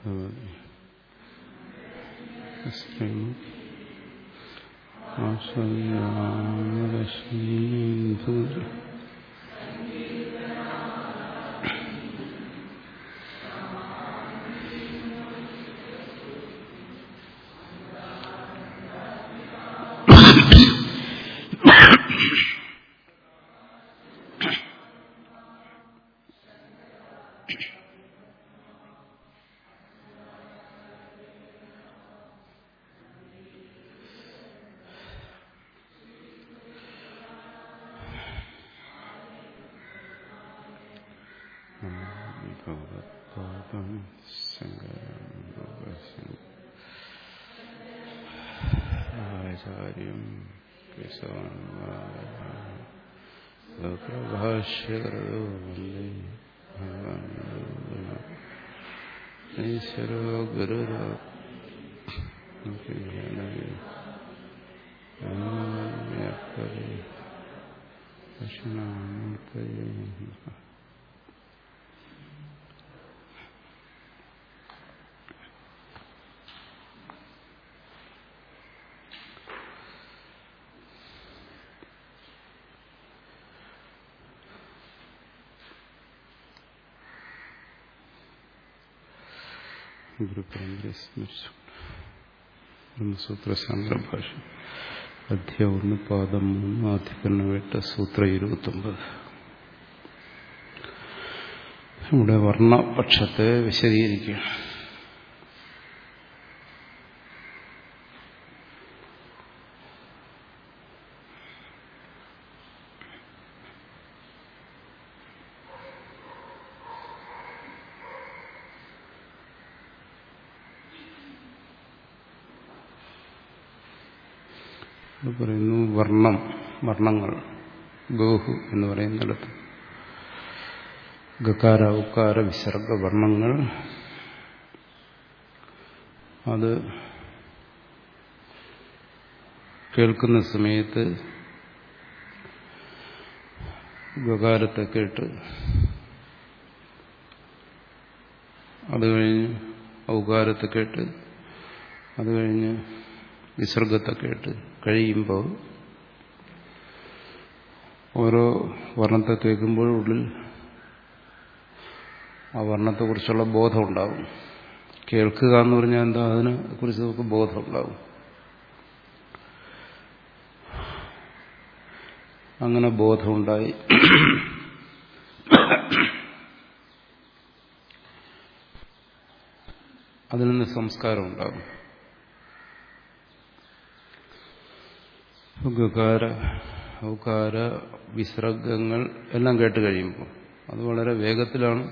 ഭഗവതി അസ്മിൻ ആശ്രയാമലക്ഷ്മീന്ധു ഭഗവത്പാദം ശങ്കരാചാര്യം പ്രഭാഷ്യകരോ വന്ദേ ഭഗവാൻ ഈശ്വരോ ഗുരുരോ ദക്ഷിണാമൂർത്തയേ ഗുരുപരമ്പരയെ സ്മരിച്ചു ബ്രഹ്മസൂത്ര സംഗ്രഭാഷ അധ്യായം ഒന്ന് പാദം മൂന്ന് ആധികരണവേട്ട സൂത്ര ഇരുപത്തൊമ്പത് ഇവിടെ വർണ്ണപക്ഷത്തെ വിശദീകരിക്കുകയാണ് പറയുന്നു വർണ്ണം വർണ്ണങ്ങൾ ഗോഹു എന്ന് പറയുന്നിടത്ത് ഗകാര ഉക്കാര വിസർഗ വർണ്ണങ്ങൾ അത് കേൾക്കുന്ന സമയത്ത് ഗകാരത്തെ കേട്ട് അത് കഴിഞ്ഞ് ഔകാരത്തെ കേട്ട് അത് കഴിഞ്ഞ് വിസർഗത്തെ കേട്ട് കഴിയുമ്പോൾ ഓരോ വർണ്ണത്തെ കേൾക്കുമ്പോൾ ഉള്ളിൽ ആ വർണ്ണത്തെക്കുറിച്ചുള്ള ബോധം ഉണ്ടാവും കേൾക്കുക എന്ന് പറഞ്ഞാൽ എന്താ അതിനെ കുറിച്ച് നമുക്ക് ബോധം ഉണ്ടാവും അങ്ങനെ ബോധമുണ്ടായി അതിൽ നിന്ന് സംസ്കാരം ഉണ്ടാകും ഗകാര ഔകാര വിസർഗങ്ങൾ എല്ലാം കേട്ട് കഴിയുമ്പോൾ അത് വളരെ വേഗത്തിലാണ്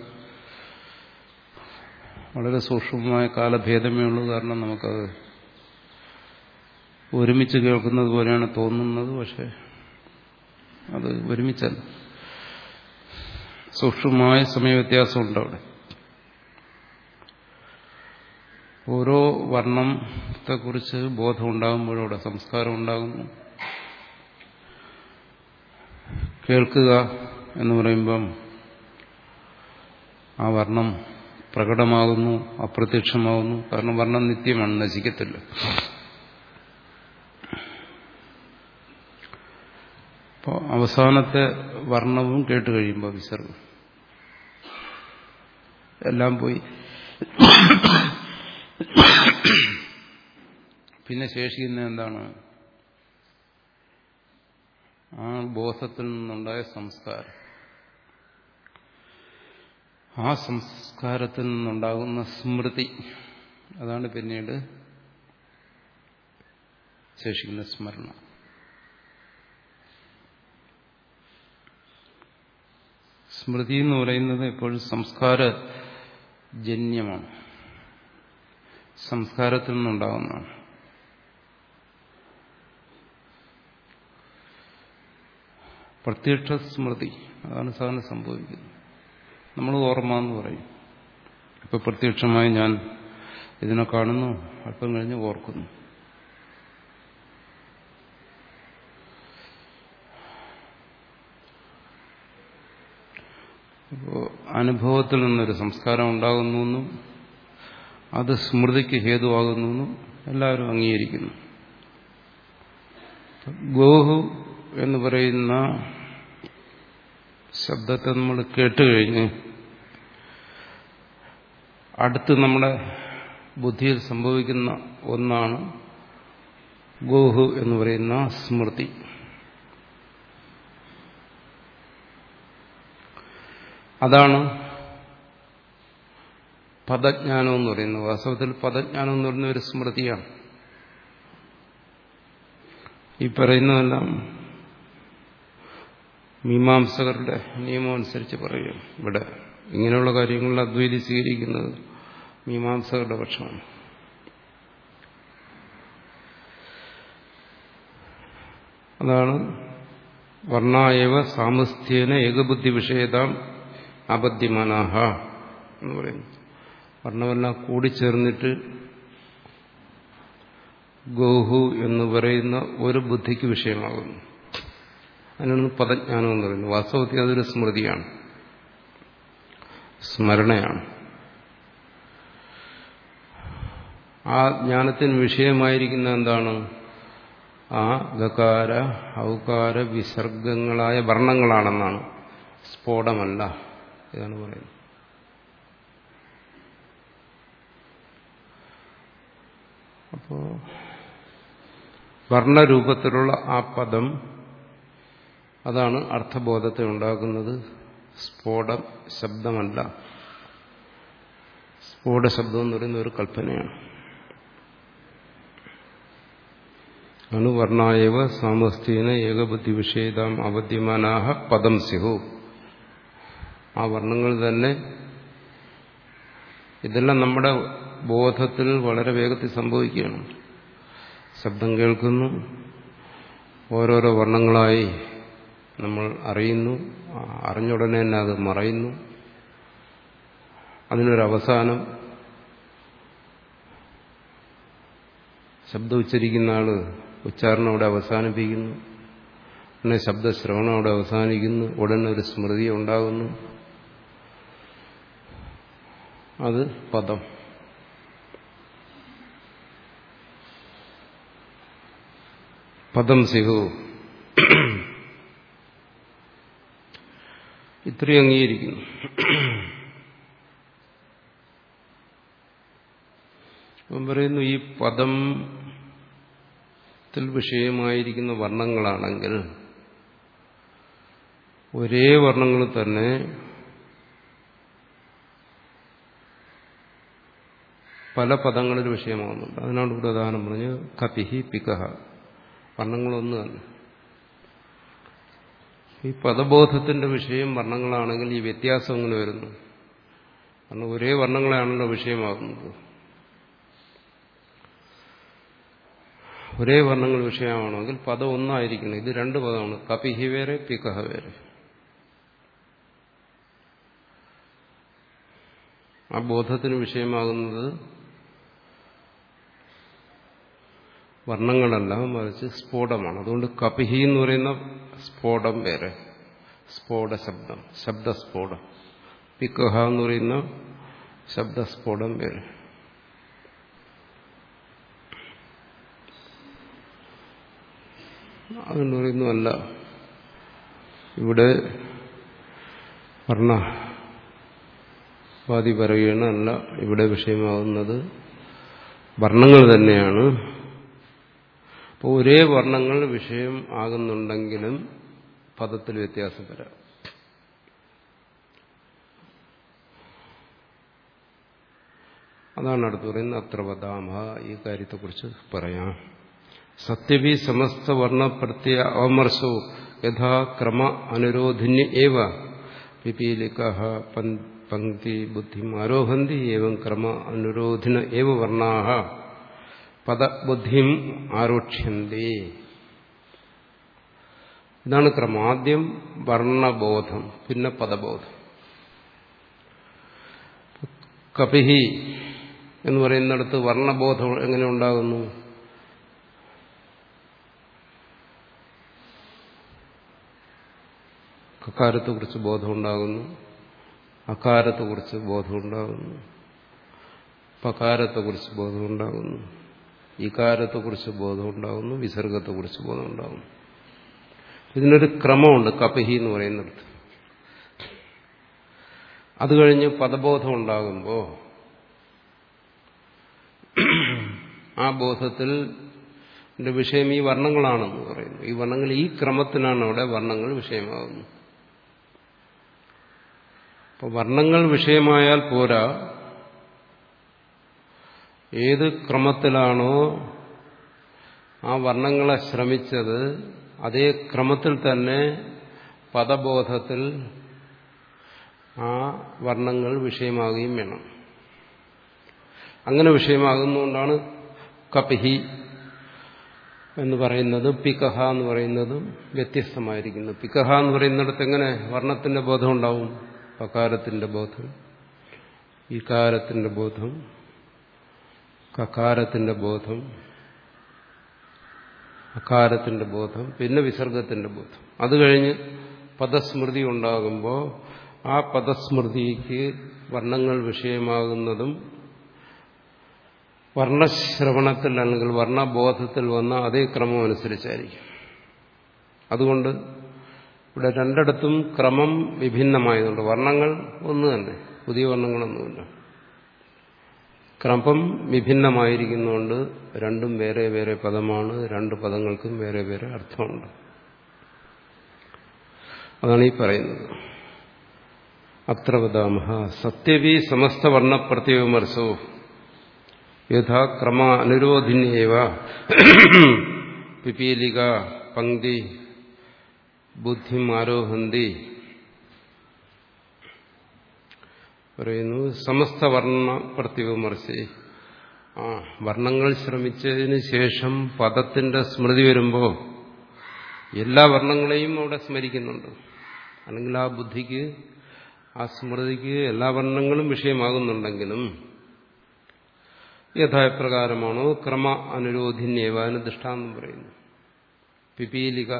വളരെ സൂക്ഷ്മമായ കാലഭേദമേ ഉള്ളൂ കാരണം നമുക്കത് ഒരുമിച്ച് കേൾക്കുന്നത് പോലെയാണ് തോന്നുന്നത് പക്ഷെ അത് ഒരുമിച്ചല്ല സൂക്ഷ്മമായ സമയവ്യത്യാസമുണ്ട് അവിടെ ഓരോ വർണ്ണത്തെക്കുറിച്ച് ബോധം ഉണ്ടാകുമ്പോഴും അവിടെ സംസ്കാരം ഉണ്ടാകുന്നു കേൾക്കുക എന്ന് പറയുമ്പം ആ വർണ്ണം പ്രകടമാകുന്നു അപ്രത്യക്ഷമാകുന്നു കാരണം വർണ്ണം നിത്യമാണ് നശിക്കത്തില്ല അപ്പോൾ അവസാനത്തെ വർണ്ണവും കേട്ട് കഴിയുമ്പോൾ വിസർഗം എല്ലാം പോയി പിന്നെ ശേഷിക്കുന്ന എന്താണ് ആ ബോധത്തിൽ നിന്നുണ്ടായ സംസ്കാരം ആ സംസ്കാരത്തിൽ നിന്നുണ്ടാകുന്ന സ്മൃതി അതാണ് പിന്നീട് ശേഷിക്കുന്ന സ്മരണ സ്മൃതി എന്ന് പറയുന്നത് എപ്പോഴും സംസ്കാര ജന്യമാണ് സംസ്കാരത്തിൽ നിന്നുണ്ടാകുന്നതാണ് പ്രത്യക്ഷ സ്മൃതി അതാണ് സാധാരണ സംഭവിക്കുന്നത് നമ്മൾ ഓർമ്മ എന്ന് പറയും ഇപ്പൊ പ്രത്യക്ഷമായി ഞാൻ ഇതിനെ കാണുന്നു അല്പം കഴിഞ്ഞ് ഓർക്കുന്നു അപ്പോൾ അനുഭവത്തിൽ നിന്നൊരു സംസ്കാരം ഉണ്ടാകുന്നു എന്നും അത് സ്മൃതിക്ക് ഹേതുവാകുന്നു എന്നും എല്ലാവരും അംഗീകരിക്കുന്നു ഗോഹു എന്ന് പറയുന്ന ശബ്ദത്തെ നമ്മൾ കേട്ടുകഴിഞ്ഞ് അടുത്ത് നമ്മുടെ ബുദ്ധിയിൽ സംഭവിക്കുന്ന ഒന്നാണ് ഗോഹു എന്ന് പറയുന്ന സ്മൃതി അതാണ് പദജ്ഞാനം എന്ന് പറയുന്നത് വാസ്തവത്തിൽ പദജ്ഞാനം എന്ന് പറയുന്ന ഒരു സ്മൃതിയാണ് ഈ പറയുന്നതെല്ലാം മീമാംസകരുടെ നിയമം അനുസരിച്ച് പറയും ഇവിടെ ഇങ്ങനെയുള്ള കാര്യങ്ങളിൽ അദ്വൈതി സ്വീകരിക്കുന്നത് മീമാംസകരുടെ പക്ഷമാണ് അതാണ് വർണ്ണായവ സാമസ്ഥ്യേന ഏകബുദ്ധി വിഷയതാം അബദ്ധ്യമാനാഹ എന്ന് പറയുന്നു വർണ്ണമെല്ലാം കൂടിച്ചേർന്നിട്ട് ഗോഹു എന്ന് പറയുന്ന ഒരു ബുദ്ധിക്ക് വിഷയമാകുന്നു അതിനാണ് പദജ്ഞാനം എന്ന് പറയുന്നത് വാസ്തവത്തിൽ അതൊരു സ്മൃതിയാണ് സ്മരണയാണ് ആ ജ്ഞാനത്തിന് വിഷയമായിരിക്കുന്ന എന്താണ് ആ ഗകാര ഔകാര വിസർഗങ്ങളായ വർണ്ണങ്ങളാണെന്നാണ് സ്ഫോടമല്ല ഇതാണ് പറയുന്നത് അപ്പോ വർണ്ണരൂപത്തിലുള്ള ആ പദം അതാണ് അർത്ഥബോധത്തെ ഉണ്ടാക്കുന്നത് സ്ഫോടം ശബ്ദമല്ല സ്ഫോട ശബ്ദം എന്ന് പറയുന്ന ഒരു കൽപ്പനയാണ് അനുവർണായവ സാമസ്തീന ഏകബുദ്ധി വിഷയതാം അവദ്യമാനാഹ പദം സിഹു ആ വർണ്ണങ്ങൾ തന്നെ ഇതെല്ലാം നമ്മുടെ ബോധത്തിൽ വളരെ വേഗത്തിൽ സംഭവിക്കുകയാണ് ശബ്ദം കേൾക്കുന്നു ഓരോരോ വർണ്ണങ്ങളായി നമ്മൾ അറിയുന്നു അറിഞ്ഞ ഉടനെ തന്നെ അത് മറയുന്നു അതിനൊരവസാനം ശബ്ദം ഉച്ചരിക്കുന്ന ആള് ഉച്ചാരണം അവിടെ അവസാനിപ്പിക്കുന്നു പിന്നെ ശബ്ദശ്രവണം അവിടെ അവസാനിക്കുന്നു ഉടനെ ഒരു സ്മൃതി ഉണ്ടാകുന്നു അത് പദം പദം സിഹു ഇത്രയും അംഗീകരിക്കുന്നു അപ്പം പറയുന്നു ഈ പദത്തിൽ വിഷയമായിരിക്കുന്ന വർണ്ണങ്ങളാണെങ്കിൽ ഒരേ വർണ്ണങ്ങൾ തന്നെ പല പദങ്ങളിൽ വിഷയമാകുന്നുണ്ട് അതിനാണ് ഇവിടെ ഉദാഹരണം പറഞ്ഞ് കപിഹി പികഹ വർണ്ണങ്ങളൊന്നു തന്നെ ഈ പദബോധത്തിന്റെ വിഷയം വർണ്ണങ്ങളാണെങ്കിൽ ഈ വ്യത്യാസം എങ്ങനെ വരുന്നു കാരണം ഒരേ വർണ്ണങ്ങളാണല്ലോ വിഷയമാകുന്നത് ഒരേ വർണ്ണങ്ങൾ വിഷയമാണെങ്കിൽ പദം ഒന്നായിരിക്കണം ഇത് രണ്ട് പദമാണ് കപിഹി വേറെ പികഹ വേറെ ആ ബോധത്തിന് വിഷയമാകുന്നത് വർണ്ണങ്ങളല്ല മറിച്ച് സ്ഫോടമാണ് അതുകൊണ്ട് കപിഹി എന്ന് പറയുന്ന സ്ഫോടം വേറെ സ്ഫോട ശബ്ദം ശബ്ദസ്ഫോടം പിക്കഹ എന്ന് പറയുന്ന ശബ്ദസ്ഫോടം വേറെ അതെന്ന് പറയുന്നു അല്ല ഇവിടെ വർണ്ണവാദി പറയുകയാണ് അല്ല ഇവിടെ വിഷയമാകുന്നത് വർണ്ണങ്ങൾ തന്നെയാണ് അപ്പോൾ ഒരേ വർണ്ണങ്ങൾ വിഷയം ആകുന്നുണ്ടെങ്കിലും പദത്തിൽ വ്യത്യാസം വരാം അതാണ് അടുത്ത് പറയുന്നത് അത്ര വദാമ ഈ കാര്യത്തെക്കുറിച്ച് പറയാം സത്യവി സമസ്ത വർണ്ണ പ്രത്യ അവമർശോ യഥാ ക്രമ അനുരോധിന്യ ഏവ പിപീലിക പങ്ക്തി ബുദ്ധി ആരോഹന്തി ഏവം ക്രമ അനുരോധിന ഏവ വർണ്ണാ പദബുദ്ധിം ആരോക്ഷ്യന്തി ഇതാണ് ക്രമം ആദ്യം വർണ്ണബോധം പിന്നെ പദബോധം കപിഹി എന്ന് പറയുന്നിടത്ത് വർണ്ണബോധം എങ്ങനെ ഉണ്ടാകുന്നു കക്കാരത്തെക്കുറിച്ച് ബോധമുണ്ടാകുന്നു അക്കാരത്തെക്കുറിച്ച് ബോധമുണ്ടാകുന്നു പകാരത്തെക്കുറിച്ച് ബോധമുണ്ടാകുന്നു ഇകാരത്തെക്കുറിച്ച് ബോധമുണ്ടാകുന്നു വിസർഗത്തെക്കുറിച്ച് ബോധമുണ്ടാകുന്നു ഇതിനൊരു ക്രമമുണ്ട് കപിഹി എന്ന് പറയുന്നിടത്ത് അത് കഴിഞ്ഞ് പദബോധം ഉണ്ടാകുമ്പോൾ ആ ബോധത്തിൽ വിഷയം ഈ വർണ്ണങ്ങളാണെന്ന് പറയുന്നു ഈ വർണ്ണങ്ങൾ ഈ ക്രമത്തിനാണ് അവിടെ വർണ്ണങ്ങൾ വിഷയമാകുന്നത് അപ്പോൾ വർണ്ണങ്ങൾ വിഷയമായാൽ പോരാ ഏത് ക്രമത്തിലാണോ ആ വർണ്ണങ്ങളെ ശ്രമിച്ചത് അതേ ക്രമത്തിൽ തന്നെ പദബോധത്തിൽ ആ വർണ്ണങ്ങൾ വിഷയമാകുകയും വേണം അങ്ങനെ വിഷയമാകുന്നതുകൊണ്ടാണ് കപിഹി എന്ന് പറയുന്നത് പിക്കഹ എന്ന് പറയുന്നതും വ്യത്യസ്തമായിരിക്കുന്നു പിക്കഹ എന്ന് പറയുന്നിടത്ത് എങ്ങനെ വർണ്ണത്തിന്റെ ബോധം ഉണ്ടാവും പകാരത്തിന്റെ ബോധം ഇകാരത്തിന്റെ ബോധം കകാരത്തിന്റെ ബോധം അകാരത്തിന്റെ ബോധം പിന്നെ വിസർഗത്തിന്റെ ബോധം അത് കഴിഞ്ഞ് പദസ്മൃതി ഉണ്ടാകുമ്പോൾ ആ പദസ്മൃതിക്ക് വർണ്ണങ്ങൾ വിഷയമാകുന്നതും വർണ്ണശ്രവണത്തിൽ അല്ലെങ്കിൽ വർണ്ണബോധത്തിൽ വന്ന അതേ ക്രമം അനുസരിച്ചായിരിക്കും അതുകൊണ്ട് ഇവിടെ രണ്ടിടത്തും ക്രമം വിഭിന്നമായതുകൊണ്ട് വർണ്ണങ്ങൾ ഒന്ന് തന്നെ പുതിയ വർണ്ണങ്ങളൊന്നുമില്ല ക്രമം വിഭിന്നമായിരിക്കുന്നതുകൊണ്ട് രണ്ടും വേറെ വേറെ പദമാണ് രണ്ട് പദങ്ങൾക്കും വേറെ വേറെ അർത്ഥമുണ്ട് അതാണ് ഈ പറയുന്നത് അത്ര വദാമഹ സത്യവി സമസ്ത വർണ്ണ പ്രത്യവിമർശോ യഥാ ക്രമ അനുരോധിന്യേവ പിപീലിക പങ്ക്തി ബുദ്ധിം ആരോഹന്തി പറയുന്നു സമസ്ത വർണ്ണ പ്രത്യവിമർശി ആ വർണ്ണങ്ങൾ ശ്രമിച്ചതിന് ശേഷം പദത്തിന്റെ സ്മൃതി വരുമ്പോൾ എല്ലാ വർണ്ണങ്ങളെയും അവിടെ സ്മരിക്കുന്നുണ്ട് അല്ലെങ്കിൽ ആ ബുദ്ധിക്ക് ആ സ്മൃതിക്ക് എല്ലാ വർണ്ണങ്ങളും വിഷയമാകുന്നുണ്ടെങ്കിലും യഥാപ്രകാരമാണോ ക്രമ അനുരോധിന്യേവ അതിന് ദൃഷ്ടാന്തം പറയുന്നു പിപീലിക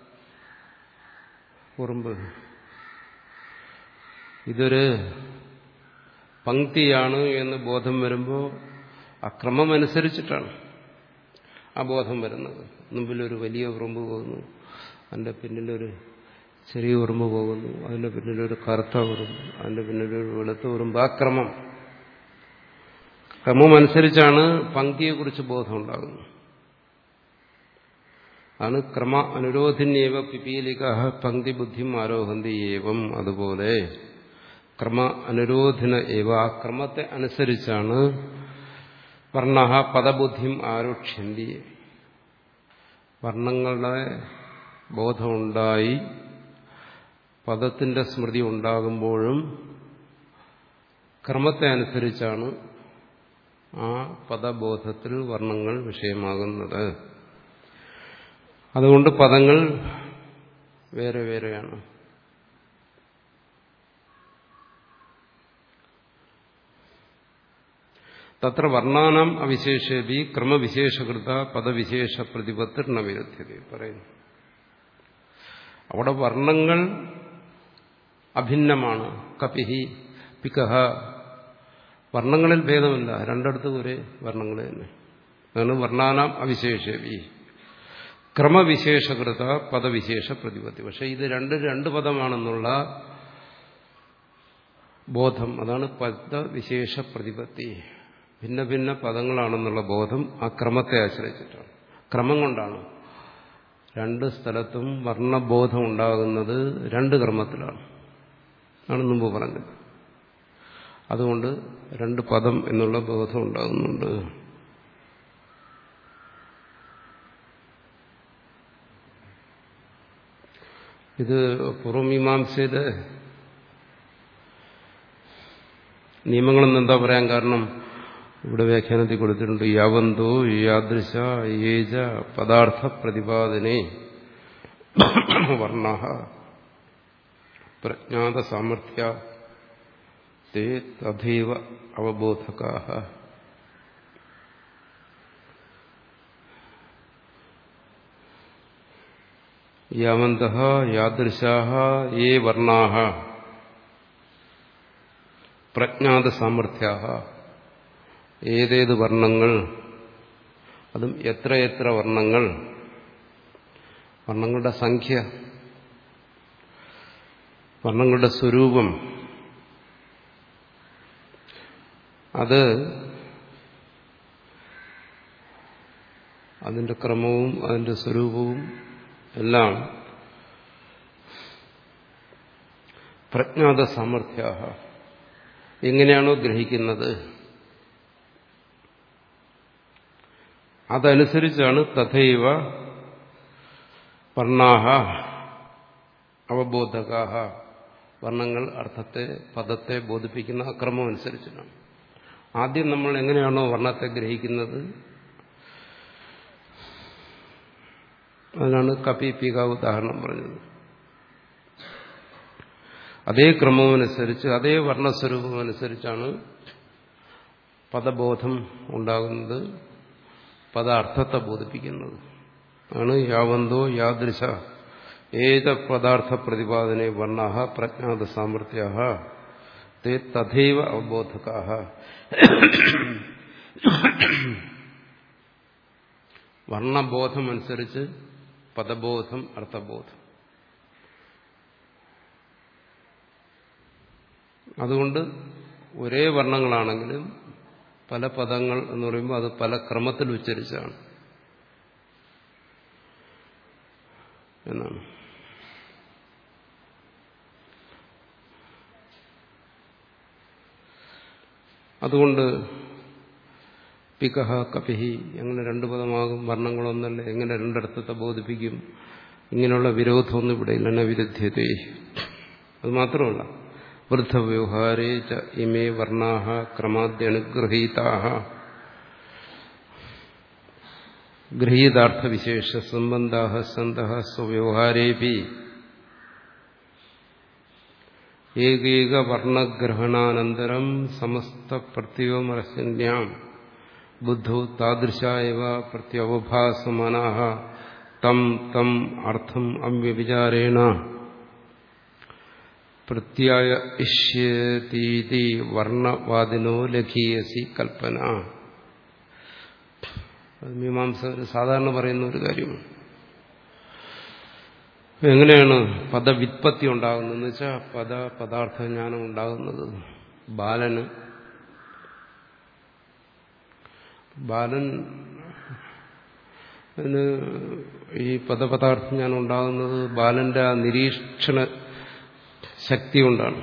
ഉറുമ്പ് ഇതൊരു പങ്ക്തിയാണ് എന്ന് ബോധം വരുമ്പോൾ ആ ക്രമം അനുസരിച്ചിട്ടാണ് ആ ബോധം വരുന്നത് മുമ്പിലൊരു വലിയ ഉറുമ്പ് പോകുന്നു അതിൻ്റെ പിന്നിലൊരു ചെറിയ ഉറുമ്പ് പോകുന്നു അതിൻ്റെ പിന്നിലൊരു കറുത്ത ഉറുമ്പ് അതിൻ്റെ പിന്നിലൊരു വെളുത്ത ഉറുമ്പ് ആ ക്രമം ക്രമം അനുസരിച്ചാണ് പങ്ക്തിയെക്കുറിച്ച് ബോധം ഉണ്ടാകുന്നത് ആണ് ക്രമ അനുരോധിന്യേവ പിപീലിക പങ്ക്തി ബുദ്ധിം ആരോഹന്തി ഏവം അതുപോലെ ക്രമ അനുരോധന ഏവ ആ ക്രമത്തെ അനുസരിച്ചാണ് വർണ്ണ പദബുദ്ധിം ആരോക്ഷ്യന്തി വർണ്ണങ്ങളുടെ ബോധമുണ്ടായി പദത്തിന്റെ സ്മൃതി ഉണ്ടാകുമ്പോഴും ക്രമത്തെ അനുസരിച്ചാണ് ആ പദബോധത്തിൽ വർണ്ണങ്ങൾ വിഷയമാകുന്നത് അതുകൊണ്ട് പദങ്ങൾ വേറെ വേറെയാണ് തത്ര വർണ്ണാനാം അവിശേഷേപി ക്രമവിശേഷകൃത പദവിശേഷ പ്രതിപത്തിർ നവിരുദ്ധ്യത പറയുന്നു അവിടെ വർണ്ണങ്ങൾ അഭിന്നമാണ് കപിഹി പിക്കഹ വർണ്ണങ്ങളിൽ ഭേദമില്ല രണ്ടിടത്തും ഒരേ വർണ്ണങ്ങൾ തന്നെ അതാണ് വർണ്ണാനാം അവിശേഷേപി ക്രമവിശേഷകൃത പദവിശേഷ പ്രതിപത്തി പക്ഷെ ഇത് രണ്ട് രണ്ട് പദമാണെന്നുള്ള ബോധം അതാണ് പദവിശേഷ പ്രതിപത്തി ഭിന്ന ഭിന്ന പദങ്ങളാണെന്നുള്ള ബോധം ആ ക്രമത്തെ ആശ്രയിച്ചിട്ടാണ് ക്രമം കൊണ്ടാണ് രണ്ട് സ്ഥലത്തും വർണ്ണബോധം ഉണ്ടാകുന്നത് രണ്ട് ക്രമത്തിലാണ് ആണ് മുമ്പ് പറഞ്ഞത് അതുകൊണ്ട് രണ്ട് പദം എന്നുള്ള ബോധം ഉണ്ടാകുന്നുണ്ട് ഇത് പൂർവമീമാംസയുടെ നിയമങ്ങളെന്ന് എന്താ പറയാൻ കാരണം ഇവിടെ വ്യാഖ്യാനത്തിൽ കൊടുത്തിട്ടുണ്ട് യാവന്തോ യാദൃശ യേജ പദാർത്ഥ പ്രതിപാദനെ വർണ്ണ പ്രജ്ഞാത സാമർഥ്യ തേ തഥൈവ അവബോധകാ യാവന്ത യാദൃശാ യേ വർണ്ണാ പ്രജ്ഞാത സാമർഥ്യ ഏതേത് വർണ്ണങ്ങൾ അതും എത്ര എത്ര വർണ്ണങ്ങൾ വർണ്ണങ്ങളുടെ സംഖ്യ വർണ്ണങ്ങളുടെ സ്വരൂപം അത് അതിന്റെ ക്രമവും അതിന്റെ സ്വരൂപവും എല്ലാം പ്രജ്ഞാത സാമർഥ്യ എങ്ങനെയാണോ ഗ്രഹിക്കുന്നത് അതനുസരിച്ചാണ് തഥൈവ വർണ്ണാഹ അവബോധകാഹ വർണ്ണങ്ങൾ അർത്ഥത്തെ പദത്തെ ബോധിപ്പിക്കുന്ന അക്രമം അനുസരിച്ചിട്ടാണ് ആദ്യം നമ്മൾ എങ്ങനെയാണോ വർണ്ണത്തെ ഗ്രഹിക്കുന്നത് അതിനാണ് കപി പീക ഉദാഹരണം പറഞ്ഞത് അതേ ക്രമമനുസരിച്ച് അതേ വർണ്ണസ്വരൂപമനുസരിച്ചാണ് പദബോധം ഉണ്ടാകുന്നത് പദാർത്ഥത്തെ ബോധിപ്പിക്കുന്നത് ആണ് യാവന്തോ യാദൃശ ഏത പദാർത്ഥ പ്രതിപാദനെ വർണ്ണ പ്രജ്ഞാത സാമർഥ്യ തേ തഥൈവ അവബോധക വർണ്ണബോധമനുസരിച്ച് പദബോധം അർത്ഥബോധം അതുകൊണ്ട് ഒരേ വർണ്ണങ്ങളാണെങ്കിലും പല പദങ്ങൾ എന്ന് പറയുമ്പോൾ അത് പല ക്രമത്തിൽ ഉച്ചരിച്ചാണ് എന്നാണ് അതുകൊണ്ട് പികഹ കപിഹി എങ്ങനെ രണ്ടു പദമാകും വർണ്ണങ്ങളൊന്നല്ല എങ്ങനെ രണ്ടിടത്തത്തെ ബോധിപ്പിക്കും ഇങ്ങനെയുള്ള വിരോധമൊന്നും ഇവിടെ ഇല്ല വിരുദ്ധ്യതേ അത് മാത്രമല്ല വൃദ്ധവ്യവഹാരേ ച ഇമേ വർണ്ണാഹ ക്രമാദ്യനുഗ്രഹീതാഹ ഗൃഹീതാർത്ഥവിശേഷ സംബന്ധാ സന്ത സ്വവ്യവഹാരേപി ഏകൈക വർണ്ണഗ്രഹണാനന്തരം സമസ്ത പ്രത്യോമരസന്യാം ബുദ്ധൗ താദൃശ ഇവ പ്രത്യവഭാസമാനാ തം തം അർത്ഥം അവ്യവിചാരേണ പ്രത്യായ ഇഷ്യതീതി വർണ്ണവാദിനോ ലഘീയസി കൽപ്പന അത് മീമാംസകർ സാധാരണ പറയുന്ന ഒരു കാര്യമാണ് എങ്ങനെയാണ് പദവിത്പത്തി ഉണ്ടാകുന്നതെന്ന് വെച്ചാൽ പദ പദാർത്ഥ ജ്ഞാനം ഉണ്ടാകുന്നത് ബാലന് ബാലൻ ഈ പദപദാർത്ഥ ജ്ഞാനം ഉണ്ടാകുന്നത് ബാലന്റെ ആ നിരീക്ഷണ ശക്തി കൊണ്ടാണ്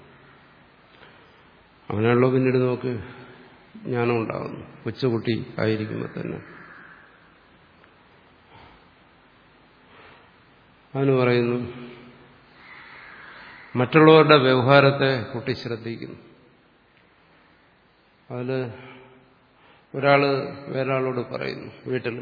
അവനാണല്ലോ പിന്നീട് നോക്ക് ജ്ഞാനം ഉണ്ടാകുന്നു കൊച്ചുകുട്ടി ആയിരിക്കുമ്പോൾ തന്നെ അതിന് പറയുന്നു മറ്റുള്ളവരുടെ വ്യവഹാരത്തെ കുട്ടി ശ്രദ്ധിക്കുന്നു അതിൽ ഒരാള് വേറൊരാളോട് പറയുന്നു വീട്ടിൽ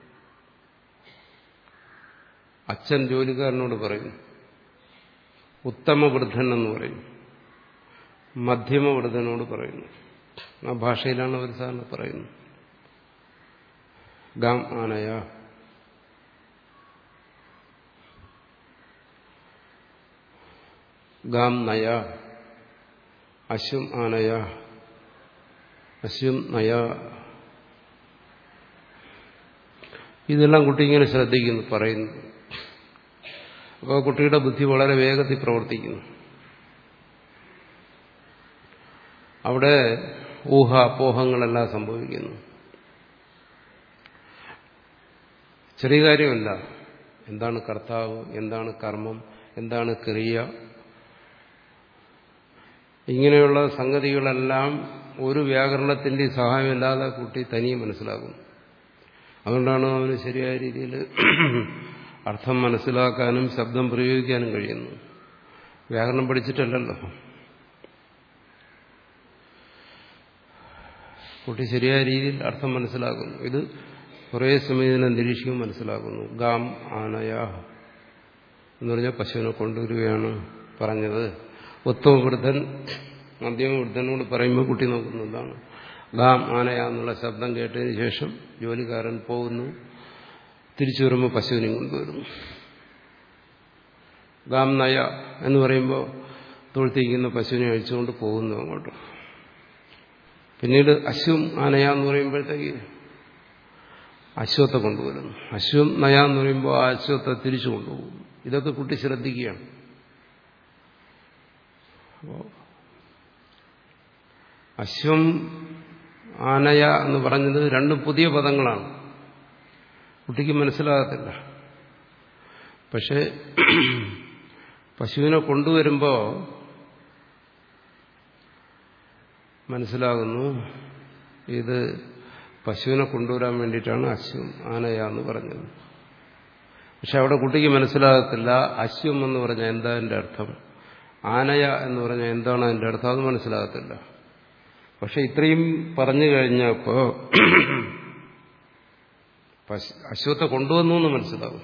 അച്ഛൻ ജോലിക്കാരനോട് പറയുന്നു ഉത്തമവൃദ്ധൻ എന്ന് പറയും മധ്യമവൃദ്ധനോട് പറയുന്നു ആ ഭാഷയിലാണ് അവർ സാധാരണ പറയുന്നത് ഗാം ആനയ ഗാം നയ അശ്വം ആനയ അശ്വം നയ ഇതെല്ലാം കുട്ടി ഇങ്ങനെ ശ്രദ്ധിക്കുന്നു പറയുന്നു അപ്പോൾ കുട്ടിയുടെ ബുദ്ധി വളരെ വേഗത്തിൽ പ്രവർത്തിക്കുന്നു അവിടെ ഊഹ അപ്പോഹങ്ങളെല്ലാം സംഭവിക്കുന്നു ചെറിയ കാര്യമല്ല എന്താണ് കർത്താവ് എന്താണ് കർമ്മം എന്താണ് ക്രിയ ഇങ്ങനെയുള്ള സംഗതികളെല്ലാം ഒരു വ്യാകരണത്തിന്റെ സഹായമില്ലാതെ കുട്ടി തനിയെ മനസ്സിലാകുന്നു അതുകൊണ്ടാണ് അവന് ശരിയായ രീതിയിൽ അർത്ഥം മനസ്സിലാക്കാനും ശബ്ദം പ്രയോഗിക്കാനും കഴിയുന്നു വ്യാകരണം പഠിച്ചിട്ടല്ലല്ലോ കുട്ടി ശരിയായ രീതിയിൽ അർത്ഥം മനസ്സിലാക്കുന്നു ഇത് കുറേ സമയം ഇതിനെ നിരീക്ഷിക്കും മനസ്സിലാക്കുന്നു ഗാം ആനയ എന്ന് പറഞ്ഞാൽ പശുവിനെ കൊണ്ടുവരികയാണ് പറഞ്ഞത് ഉത്തമവൃദ്ധൻ മധ്യമവൃദ്ധനോട് പറയുമ്പോൾ കുട്ടി നോക്കുന്നതാണ് ഗാം ആനയ എന്നുള്ള ശബ്ദം കേട്ടതിന് ശേഷം ജോലിക്കാരൻ പോകുന്നു തിരിച്ചു വരുമ്പോൾ പശുവിനെ കൊണ്ടുവരുന്നു ഗാം നയ എന്ന് പറയുമ്പോൾ തൊഴുത്തിരിക്കുന്ന പശുവിനെ അഴിച്ചുകൊണ്ട് പോകുന്നു അങ്ങോട്ട് പിന്നീട് അശ്വം ആനയ എന്ന് പറയുമ്പോഴത്തേക്ക് അശ്വത്തെ കൊണ്ടുവരുന്നു അശ്വം നയ എന്ന് പറയുമ്പോൾ ആ അശ്വത്തെ തിരിച്ചു കൊണ്ടുപോകും ഇതൊക്കെ കുട്ടി ശ്രദ്ധിക്കുകയാണ് അപ്പോ അശ്വം ആനയ എന്ന് പറഞ്ഞത് രണ്ടും പുതിയ പദങ്ങളാണ് കുട്ടിക്ക് മനസ്സിലാകത്തില്ല പക്ഷെ പശുവിനെ കൊണ്ടുവരുമ്പോൾ മനസ്സിലാകുന്നു ഇത് പശുവിനെ കൊണ്ടുവരാൻ വേണ്ടിയിട്ടാണ് അശ്വം ആനയ എന്ന് പറഞ്ഞത് പക്ഷെ അവിടെ കുട്ടിക്ക് മനസ്സിലാകത്തില്ല അശ്വം എന്ന് പറഞ്ഞാൽ എന്താ എൻ്റെ അർത്ഥം ആനയ എന്ന് പറഞ്ഞാൽ എന്താണ് അതിൻ്റെ അർത്ഥം അത് മനസ്സിലാകത്തില്ല പക്ഷെ ഇത്രയും പറഞ്ഞു കഴിഞ്ഞപ്പോൾ അശ്വത്തെ കൊണ്ടുവന്നു എന്ന് മനസ്സിലാവും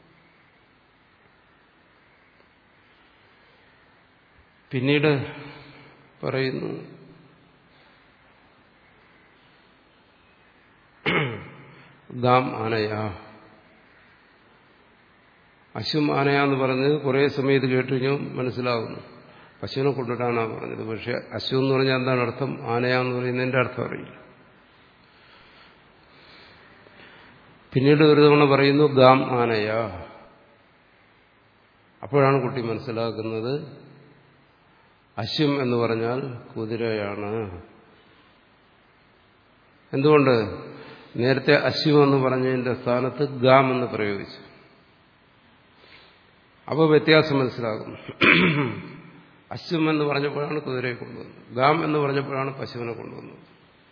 പിന്നീട് പറയുന്നു ഗാം ആനയ അശ്വം ആനയ എന്ന് പറഞ്ഞത് കുറേ സമയത്ത് കേട്ട് കഴിഞ്ഞാൽ മനസ്സിലാകുന്നു പശുവിനെ കൊണ്ടിട്ടാണ് പറഞ്ഞത് പക്ഷെ അശ്വം എന്ന് പറഞ്ഞാൽ എന്താണ് അർത്ഥം ആനയ എന്ന് പറയുന്നതിന്റെ അർത്ഥം അറിയില്ല പിന്നീട് ഒരു തവണ പറയുന്നു ഗാം ആനയ അപ്പോഴാണ് കുട്ടി മനസ്സിലാക്കുന്നത് അശ്വം എന്ന് പറഞ്ഞാൽ കുതിരയാണ് എന്തുകൊണ്ട് നേരത്തെ അശ്വം എന്ന് പറഞ്ഞതിന്റെ സ്ഥാനത്ത് ഗാം എന്ന് പ്രയോഗിച്ചു അപ്പോൾ വ്യത്യാസം മനസ്സിലാകുന്നു അശ്വം എന്ന് പറഞ്ഞപ്പോഴാണ് കുതിരയെ കൊണ്ടുവന്നത് ഗാം എന്ന് പറഞ്ഞപ്പോഴാണ് പശുവിനെ കൊണ്ടുവന്നത്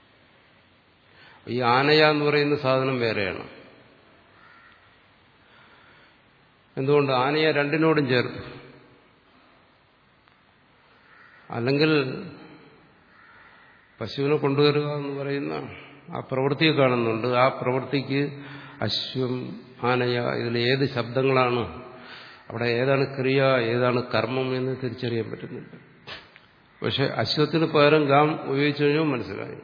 ഈ ആനയ എന്ന് പറയുന്ന സാധനം വേറെയാണ് എന്തുകൊണ്ട് ആനയെ രണ്ടിനോടും ചേർത്തു അല്ലെങ്കിൽ പശുവിനെ കൊണ്ടുവരിക എന്ന് പറയുന്ന ആ പ്രവൃത്തിയെ കാണുന്നുണ്ട് ആ പ്രവൃത്തിക്ക് അശ്വം ആനയ ഇതിൽ ഏത് ശബ്ദങ്ങളാണ് അവിടെ ഏതാണ് ക്രിയ ഏതാണ് കർമ്മം എന്ന് തിരിച്ചറിയാൻ പറ്റുന്നില്ല പക്ഷെ അശ്വത്തിന് പകരം ഗാം ഉപയോഗിച്ചു കഴിഞ്ഞാൽ മനസ്സിലായി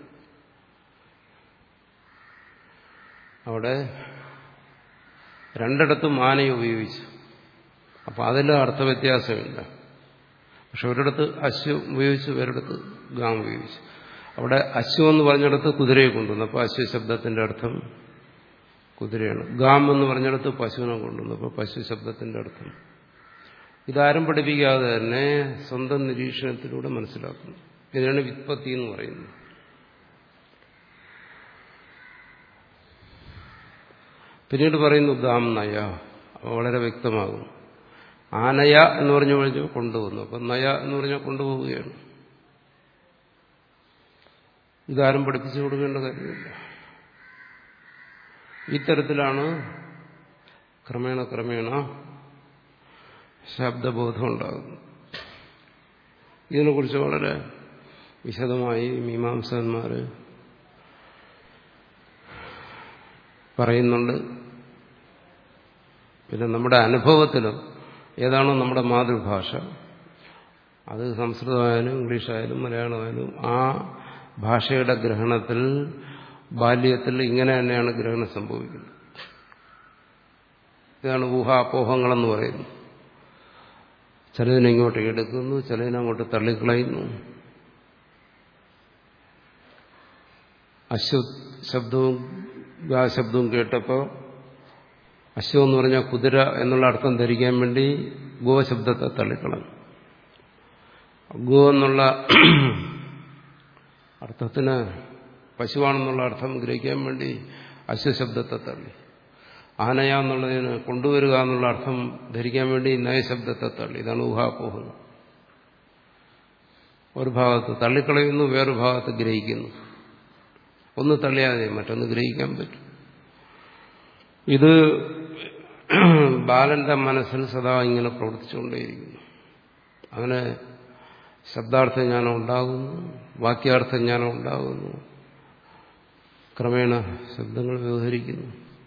അവിടെ രണ്ടിടത്തും ആനയെ ഉപയോഗിച്ചു അപ്പൊ അതിൽ അർത്ഥവ്യത്യാസമില്ല പക്ഷെ ഒരിടത്ത് അശ്വം ഉപയോഗിച്ചു ഒരിടത്ത് ഗാം ഉപയോഗിച്ചു അവിടെ അശ്വം എന്ന് പറഞ്ഞിടത്ത് കുതിരയെ കൊണ്ടുവന്നു അപ്പോൾ അശ്വ ശബ്ദത്തിന്റെ അർത്ഥം കുതിരയാണ് ഗാം എന്ന് പറഞ്ഞിടത്ത് പശുവിനെ കൊണ്ടുവന്നു അപ്പോൾ പശു ശബ്ദത്തിന്റെ അർത്ഥം ഇതാരും പഠിപ്പിക്കാതെ തന്നെ സ്വന്തം നിരീക്ഷണത്തിലൂടെ മനസ്സിലാക്കുന്നു ഇതിനാണ് വിത്പത്തി എന്ന് പറയുന്നത് പിന്നീട് പറയുന്നു ഗാം നയ വളരെ വ്യക്തമാകും ആനയ എന്ന് പറഞ്ഞു കഴിഞ്ഞാൽ കൊണ്ടുപോകുന്നു അപ്പം നയ എന്ന് പറഞ്ഞാൽ കൊണ്ടുപോവുകയാണ് ഇതാരും പഠിപ്പിച്ചു കൊടുക്കേണ്ട കാര്യമില്ല ഇത്തരത്തിലാണ് ക്രമേണ ക്രമേണ ശബ്ദബോധം ഉണ്ടാകുന്നത് ഇതിനെക്കുറിച്ച് വളരെ വിശദമായി മീമാംസകന്മാർ പറയുന്നുണ്ട് പിന്നെ നമ്മുടെ അനുഭവത്തിലും ഏതാണോ നമ്മുടെ മാതൃഭാഷ അത് സംസ്കൃതമായാലും ഇംഗ്ലീഷായാലും മലയാളമായാലും ആ ഭാഷയുടെ ഗ്രഹണത്തിൽ ബാല്യത്തിൽ ഇങ്ങനെ തന്നെയാണ് ഗ്രഹണം സംഭവിക്കുന്നത് ഇതാണ് ഊഹാപോഹങ്ങളെന്ന് പറയുന്നത് ചിലതിനെ ഇങ്ങോട്ട് എടുക്കുന്നു ചിലതിനെ അങ്ങോട്ട് തള്ളിക്കളയുന്നു അശ്വ ശബ്ദവും ഗാ ശബ്ദവും കേട്ടപ്പോൾ അശ്വം എന്ന് പറഞ്ഞാൽ കുതിര എന്നുള്ള അർത്ഥം ധരിക്കാൻ വേണ്ടി ഗോശബ്ദത്തെ തള്ളിക്കളഞ്ഞു ഗോ എന്നുള്ള അർത്ഥത്തിന് പശുവാണെന്നുള്ള അർത്ഥം ഗ്രഹിക്കാൻ വേണ്ടി അശ്വശബ്ദത്തെ തള്ളി ആനയ എന്നുള്ളതിന് കൊണ്ടുവരിക എന്നുള്ള അർത്ഥം ധരിക്കാൻ വേണ്ടി നയശബ്ദത്തെ തള്ളി ഇതാണ് ഊഹാപോഹം ഒരു ഭാഗത്ത് തള്ളിക്കളയുന്നു വേറൊരു ഭാഗത്ത് ഗ്രഹിക്കുന്നു ഒന്ന് തള്ളിയാതെ മറ്റൊന്ന് ഗ്രഹിക്കാൻ പറ്റും ഇത് ബാലന്റെ മനസ്സിൽ സദാ ഇങ്ങനെ പ്രവർത്തിച്ചുകൊണ്ടേയിരിക്കുന്നു അങ്ങനെ ശബ്ദാർത്ഥ ജ്ഞാനം ഉണ്ടാകുന്നു വാക്യാർത്ഥ ജ്ഞാനം ഉണ്ടാകുന്നു ക്രമേണ ശബ്ദങ്ങൾ വ്യവഹരിക്കുന്നു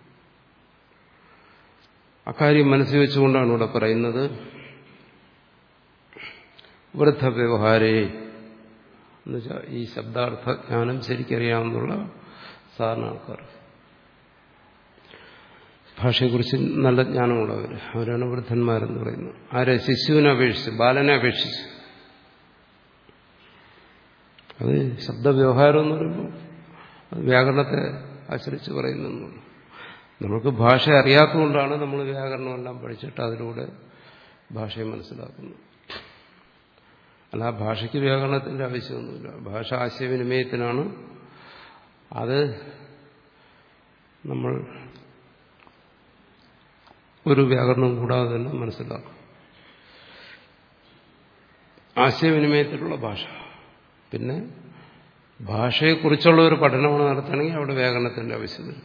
അക്കാര്യം മനസ്സിൽ വെച്ചുകൊണ്ടാണ് ഇവിടെ പറയുന്നത് വൃദ്ധവ്യവഹാരേ എന്നുവെച്ചാൽ ഈ ശബ്ദാർത്ഥ ജ്ഞാനം ശരിക്കറിയാമെന്നുള്ള സാധാരണ ആൾക്കാർ ഭാഷയെക്കുറിച്ച് നല്ല ജ്ഞാനമുള്ളവർ അവരാണ് വൃദ്ധന്മാരെന്ന് പറയുന്നത് ആരെ ശിശുവിനെ അപേക്ഷിച്ച് ബാലനെ അപേക്ഷിച്ച് അത് ശബ്ദവ്യവഹാരം എന്ന് പറയുമ്പോൾ അത് വ്യാകരണത്തെ ആശ്രയിച്ച് പറയുന്നു നമുക്ക് ഭാഷ അറിയാത്തതുകൊണ്ടാണ് നമ്മൾ വ്യാകരണമെല്ലാം പഠിച്ചിട്ട് അതിലൂടെ ഭാഷയെ മനസ്സിലാക്കുന്നത് അല്ല ആ ഭാഷയ്ക്ക് വ്യാകരണത്തിന്റെ ആവശ്യമൊന്നുമില്ല ഭാഷ ആശയവിനിമയത്തിനാണ് അത് നമ്മൾ ഒരു വ്യാകരണം കൂടാതെ തന്നെ മനസ്സിലാക്കും ആശയവിനിമയത്തിലുള്ള ഭാഷ പിന്നെ ഭാഷയെക്കുറിച്ചുള്ള ഒരു പഠനമാണ് നടത്തണമെങ്കിൽ അവിടെ വ്യാകരണത്തിന്റെ ആവശ്യമില്ല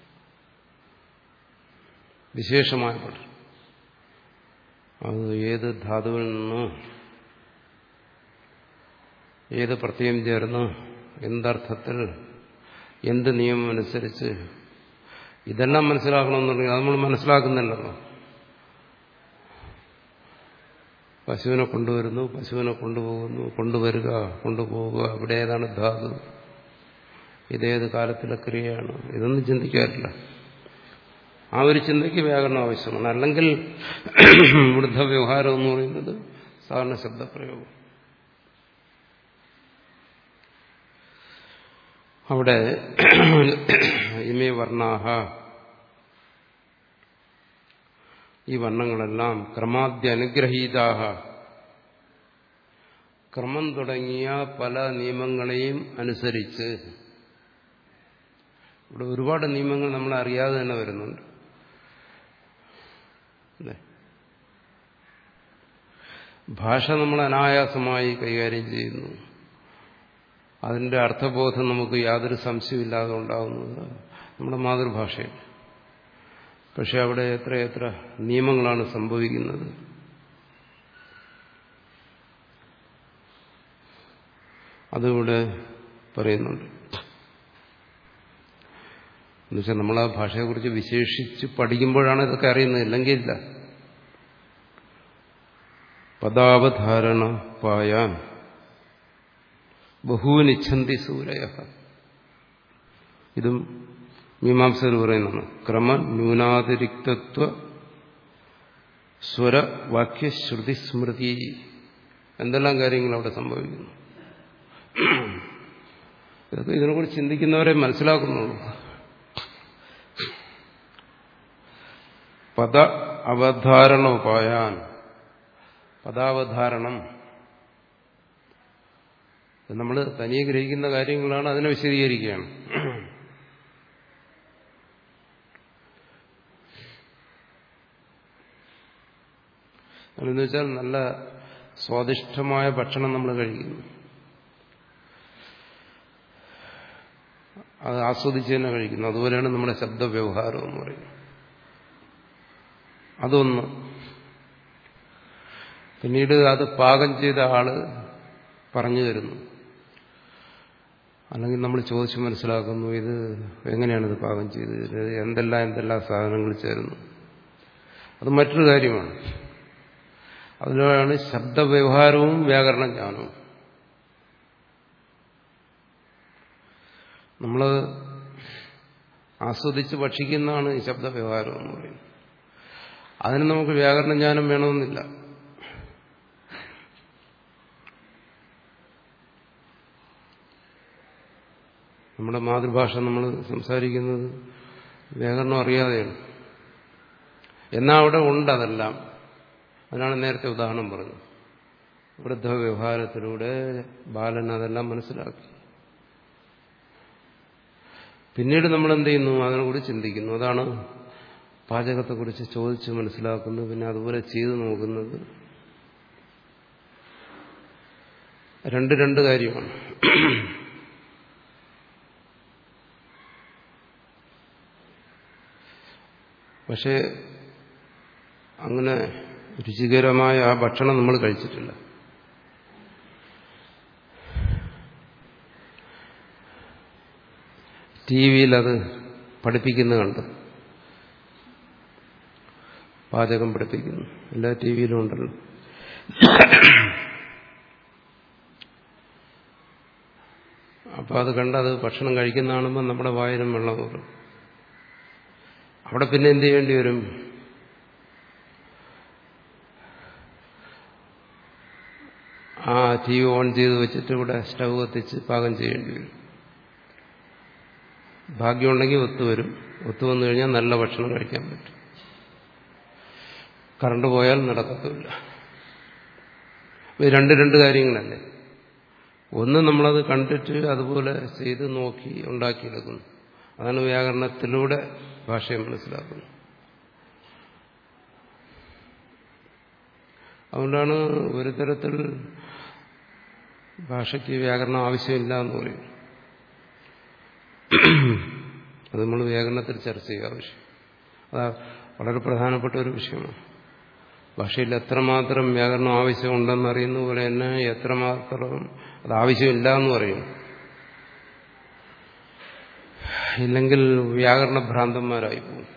വിശേഷമായ പഠനം അത് ഏത് ധാതുവിൽ നിന്ന് ഏത് പ്രത്യയം ചേർന്ന് എന്തർത്ഥത്തിൽ എന്ത് നിയമം അനുസരിച്ച് ഇതെല്ലാം മനസ്സിലാക്കണമെന്നുണ്ടെങ്കിൽ അത് നമ്മൾ മനസ്സിലാക്കുന്നില്ലല്ലോ പശുവിനെ കൊണ്ടുവരുന്നു പശുവിനെ കൊണ്ടുപോകുന്നു കൊണ്ടുവരിക കൊണ്ടുപോവുക ഇവിടെ ഏതാണ് ധാതു ഇതേത് കാലത്തിലെ ക്രിയയാണ് ഇതൊന്നും ചിന്തിക്കാറില്ല ആ ഒരു ചിന്തയ്ക്ക് വ്യാകരണം ആവശ്യമാണ് അല്ലെങ്കിൽ വൃദ്ധ വ്യവഹാരം എന്ന് പറയുന്നത് സാധാരണ ശബ്ദപ്രയോഗം അവിടെ ഇമേ വർണ്ണാഹ ഈ വർണ്ണങ്ങളെല്ലാം ക്രമാദ്യനുഗ്രഹീതാഹ ക്രമം തുടങ്ങിയ പല നിയമങ്ങളെയും അനുസരിച്ച് ഇവിടെ ഒരുപാട് നിയമങ്ങൾ നമ്മൾ അറിയാതെ തന്നെ വരുന്നുണ്ട് അല്ലേ ഭാഷ നമ്മൾ അനായാസമായി കൈകാര്യം ചെയ്യുന്നു അതിന്റെ അർത്ഥബോധം നമുക്ക് യാതൊരു സംശയമില്ലാതെ ഉണ്ടാകുന്നത് നമ്മുടെ മാതൃഭാഷയിൽ പക്ഷെ അവിടെ എത്രയെത്ര നിയമങ്ങളാണ് സംഭവിക്കുന്നത് അതിവിടെ പറയുന്നുണ്ട് എന്നുവെച്ചാൽ നമ്മൾ ആ ഭാഷയെക്കുറിച്ച് വിശേഷിച്ച് പഠിക്കുമ്പോഴാണ് ഇതൊക്കെ അറിയുന്നത് ഇല്ലെങ്കിൽ ഇല്ല പദാവധാരണ പായാൻ ബഹൂനിച്ഛന്തി സൂരയ ഇതും മീമാംസകർ പറയുന്നതാണ് ക്രമ ന്യൂനാതിരിക്തത്വ സ്വര വാക്യശ്രുതി സ്മൃതി എന്തെല്ലാം കാര്യങ്ങൾ അവിടെ സംഭവിക്കുന്നു ഇതൊക്കെ ഇതിനെക്കുറിച്ച് ചിന്തിക്കുന്നവരെ മനസ്സിലാക്കുന്നുള്ളൂ പദ അവധാരണോപായാൻ പദാവധാരണം നമ്മൾ തനിയെ ഗ്രഹിക്കുന്ന കാര്യങ്ങളാണ് അതിനെ വിശദീകരിക്കുകയാണ് അതെന്ന് വെച്ചാൽ നല്ല സ്വാദിഷ്ടമായ ഭക്ഷണം നമ്മൾ കഴിക്കുന്നു അത് ആസ്വദിച്ച് തന്നെ കഴിക്കുന്നു അതുപോലെയാണ് നമ്മുടെ ശബ്ദവ്യവഹാരം എന്ന് പറയുന്നത് അതൊന്ന് പിന്നീട് അത് പാകം ചെയ്ത ആള് പറഞ്ഞു തരുന്നു അല്ലെങ്കിൽ നമ്മൾ ചോദിച്ച് മനസ്സിലാക്കുന്നു ഇത് എങ്ങനെയാണ് ഇത് പാകം ചെയ്തത് എന്തെല്ലാം എന്തെല്ലാം സാധനങ്ങൾ ചേരുന്നു അത് മറ്റൊരു കാര്യമാണ് അതിലാണ് ശബ്ദവ്യവഹാരവും വ്യാകരണ ജ്ഞാനവും നമ്മൾ ആസ്വദിച്ച് ഭക്ഷിക്കുന്നതാണ് ഈ ശബ്ദവ്യവഹാരം എന്ന് പറയുന്നത് അതിന് നമുക്ക് വ്യാകരണ ജ്ഞാനം വേണമെന്നില്ല നമ്മുടെ മാതൃഭാഷ നമ്മൾ സംസാരിക്കുന്നത് വ്യാകരണം അറിയാതെയാണ് എന്നാൽ അവിടെ ഉണ്ട് അതെല്ലാം അതിനാണ് നേരത്തെ ഉദാഹരണം പറഞ്ഞത് വൃദ്ധ വ്യവഹാരത്തിലൂടെ ബാലൻ അതെല്ലാം മനസ്സിലാക്കി പിന്നീട് നമ്മൾ എന്ത് ചെയ്യുന്നു അതിനെക്കുറിച്ച് ചിന്തിക്കുന്നു അതാണ് പാചകത്തെക്കുറിച്ച് ചോദിച്ച് മനസ്സിലാക്കുന്നത് പിന്നെ അതുപോലെ ചെയ്തു നോക്കുന്നത് രണ്ട് രണ്ട് കാര്യമാണ് പക്ഷേ അങ്ങനെ രുചികരമായ ആ ഭക്ഷണം നമ്മൾ കഴിച്ചിട്ടില്ല ടി വിയിൽ അത് പഠിപ്പിക്കുന്ന കണ്ട് പാചകം പഠിപ്പിക്കുന്നു എല്ലാ ടി വിയിലും ഉണ്ടല്ലോ അപ്പോൾ അത് കണ്ടത് ഭക്ഷണം കഴിക്കുന്ന കാണുമ്പോൾ നമ്മുടെ വായനം വെള്ളം കയറും അവിടെ പിന്നെ എന്ത് ചെയ്യേണ്ടി വരും ആ ടി വി ഓൺ ചെയ്ത് വെച്ചിട്ട് ഇവിടെ സ്റ്റൗ കത്തിച്ച് പാകം ചെയ്യേണ്ടി വരും ഭാഗ്യമുണ്ടെങ്കിൽ ഒത്തുവരും ഒത്തു വന്നു കഴിഞ്ഞാൽ നല്ല ഭക്ഷണം കഴിക്കാൻ പറ്റും കറണ്ട് പോയാൽ നടക്കത്തില്ല ഇത് രണ്ട് രണ്ട് കാര്യങ്ങളല്ലേ ഒന്ന് നമ്മളത് കണ്ടിട്ട് അതുപോലെ ചെയ്ത് നോക്കി ഉണ്ടാക്കിയെടുക്കുന്നു അതാണ് വ്യാകരണത്തിലൂടെ ഭാഷയെ മനസ്സിലാക്കുന്നത് അതുകൊണ്ടാണ് ഒരു തരത്തിൽ ഭാഷയ്ക്ക് വ്യാകരണം ആവശ്യമില്ല എന്ന് പറയും അത് നമ്മൾ വ്യാകരണത്തിൽ ചർച്ച ചെയ്യുക ആവശ്യം അതാ വളരെ പ്രധാനപ്പെട്ട ഒരു വിഷയമാണ് ഭാഷയിൽ എത്രമാത്രം വ്യാകരണം ആവശ്യമുണ്ടെന്ന് അറിയുന്ന പോലെ തന്നെ എത്രമാത്രം അത് ആവശ്യമില്ല എന്ന് പറയും ഇല്ലെങ്കിൽ വ്യാകരണ ഭ്രാന്തന്മാരായി പോകും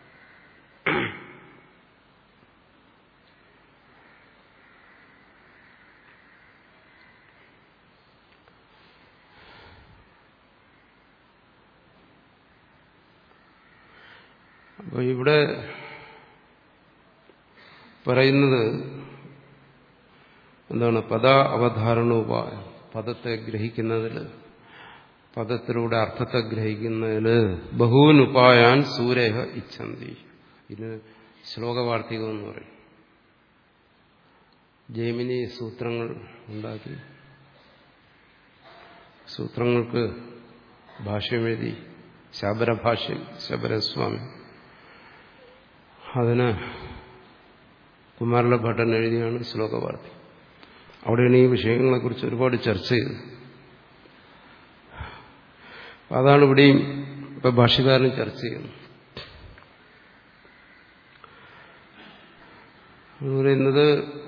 അപ്പോൾ ഇവിടെ പറയുന്നത് എന്താണ് പദ അവധാരണോപായം പദത്തെ ഗ്രഹിക്കുന്നതിൽ പദത്തിലൂടെ അർത്ഥത്തെ ഗ്രഹിക്കുന്നതിൽ ബഹൂൻ ഉപായാൻ സൂരേഹ ഇച്ഛന്തി ഇത് ശ്ലോകവാർത്തികം എന്ന് പറയും ജൈമിനി സൂത്രങ്ങൾ ഉണ്ടാക്കി സൂത്രങ്ങൾക്ക് ഭാഷ്യമെഴുതി ശബരഭാഷ്യം ശബരസ്വാമി അതിന് കുമാരല ഭട്ടൻ എഴുതിയാണ് ശ്ലോകവാർത്തി അവിടെയാണ് ഈ വിഷയങ്ങളെക്കുറിച്ച് ഒരുപാട് ചർച്ച ചെയ്തത് അതാണ് ഇവിടെയും ഇപ്പൊ ഭാഷകാരൻ ചർച്ച ചെയ്യുന്നത് എന്ന് പറയുന്നത്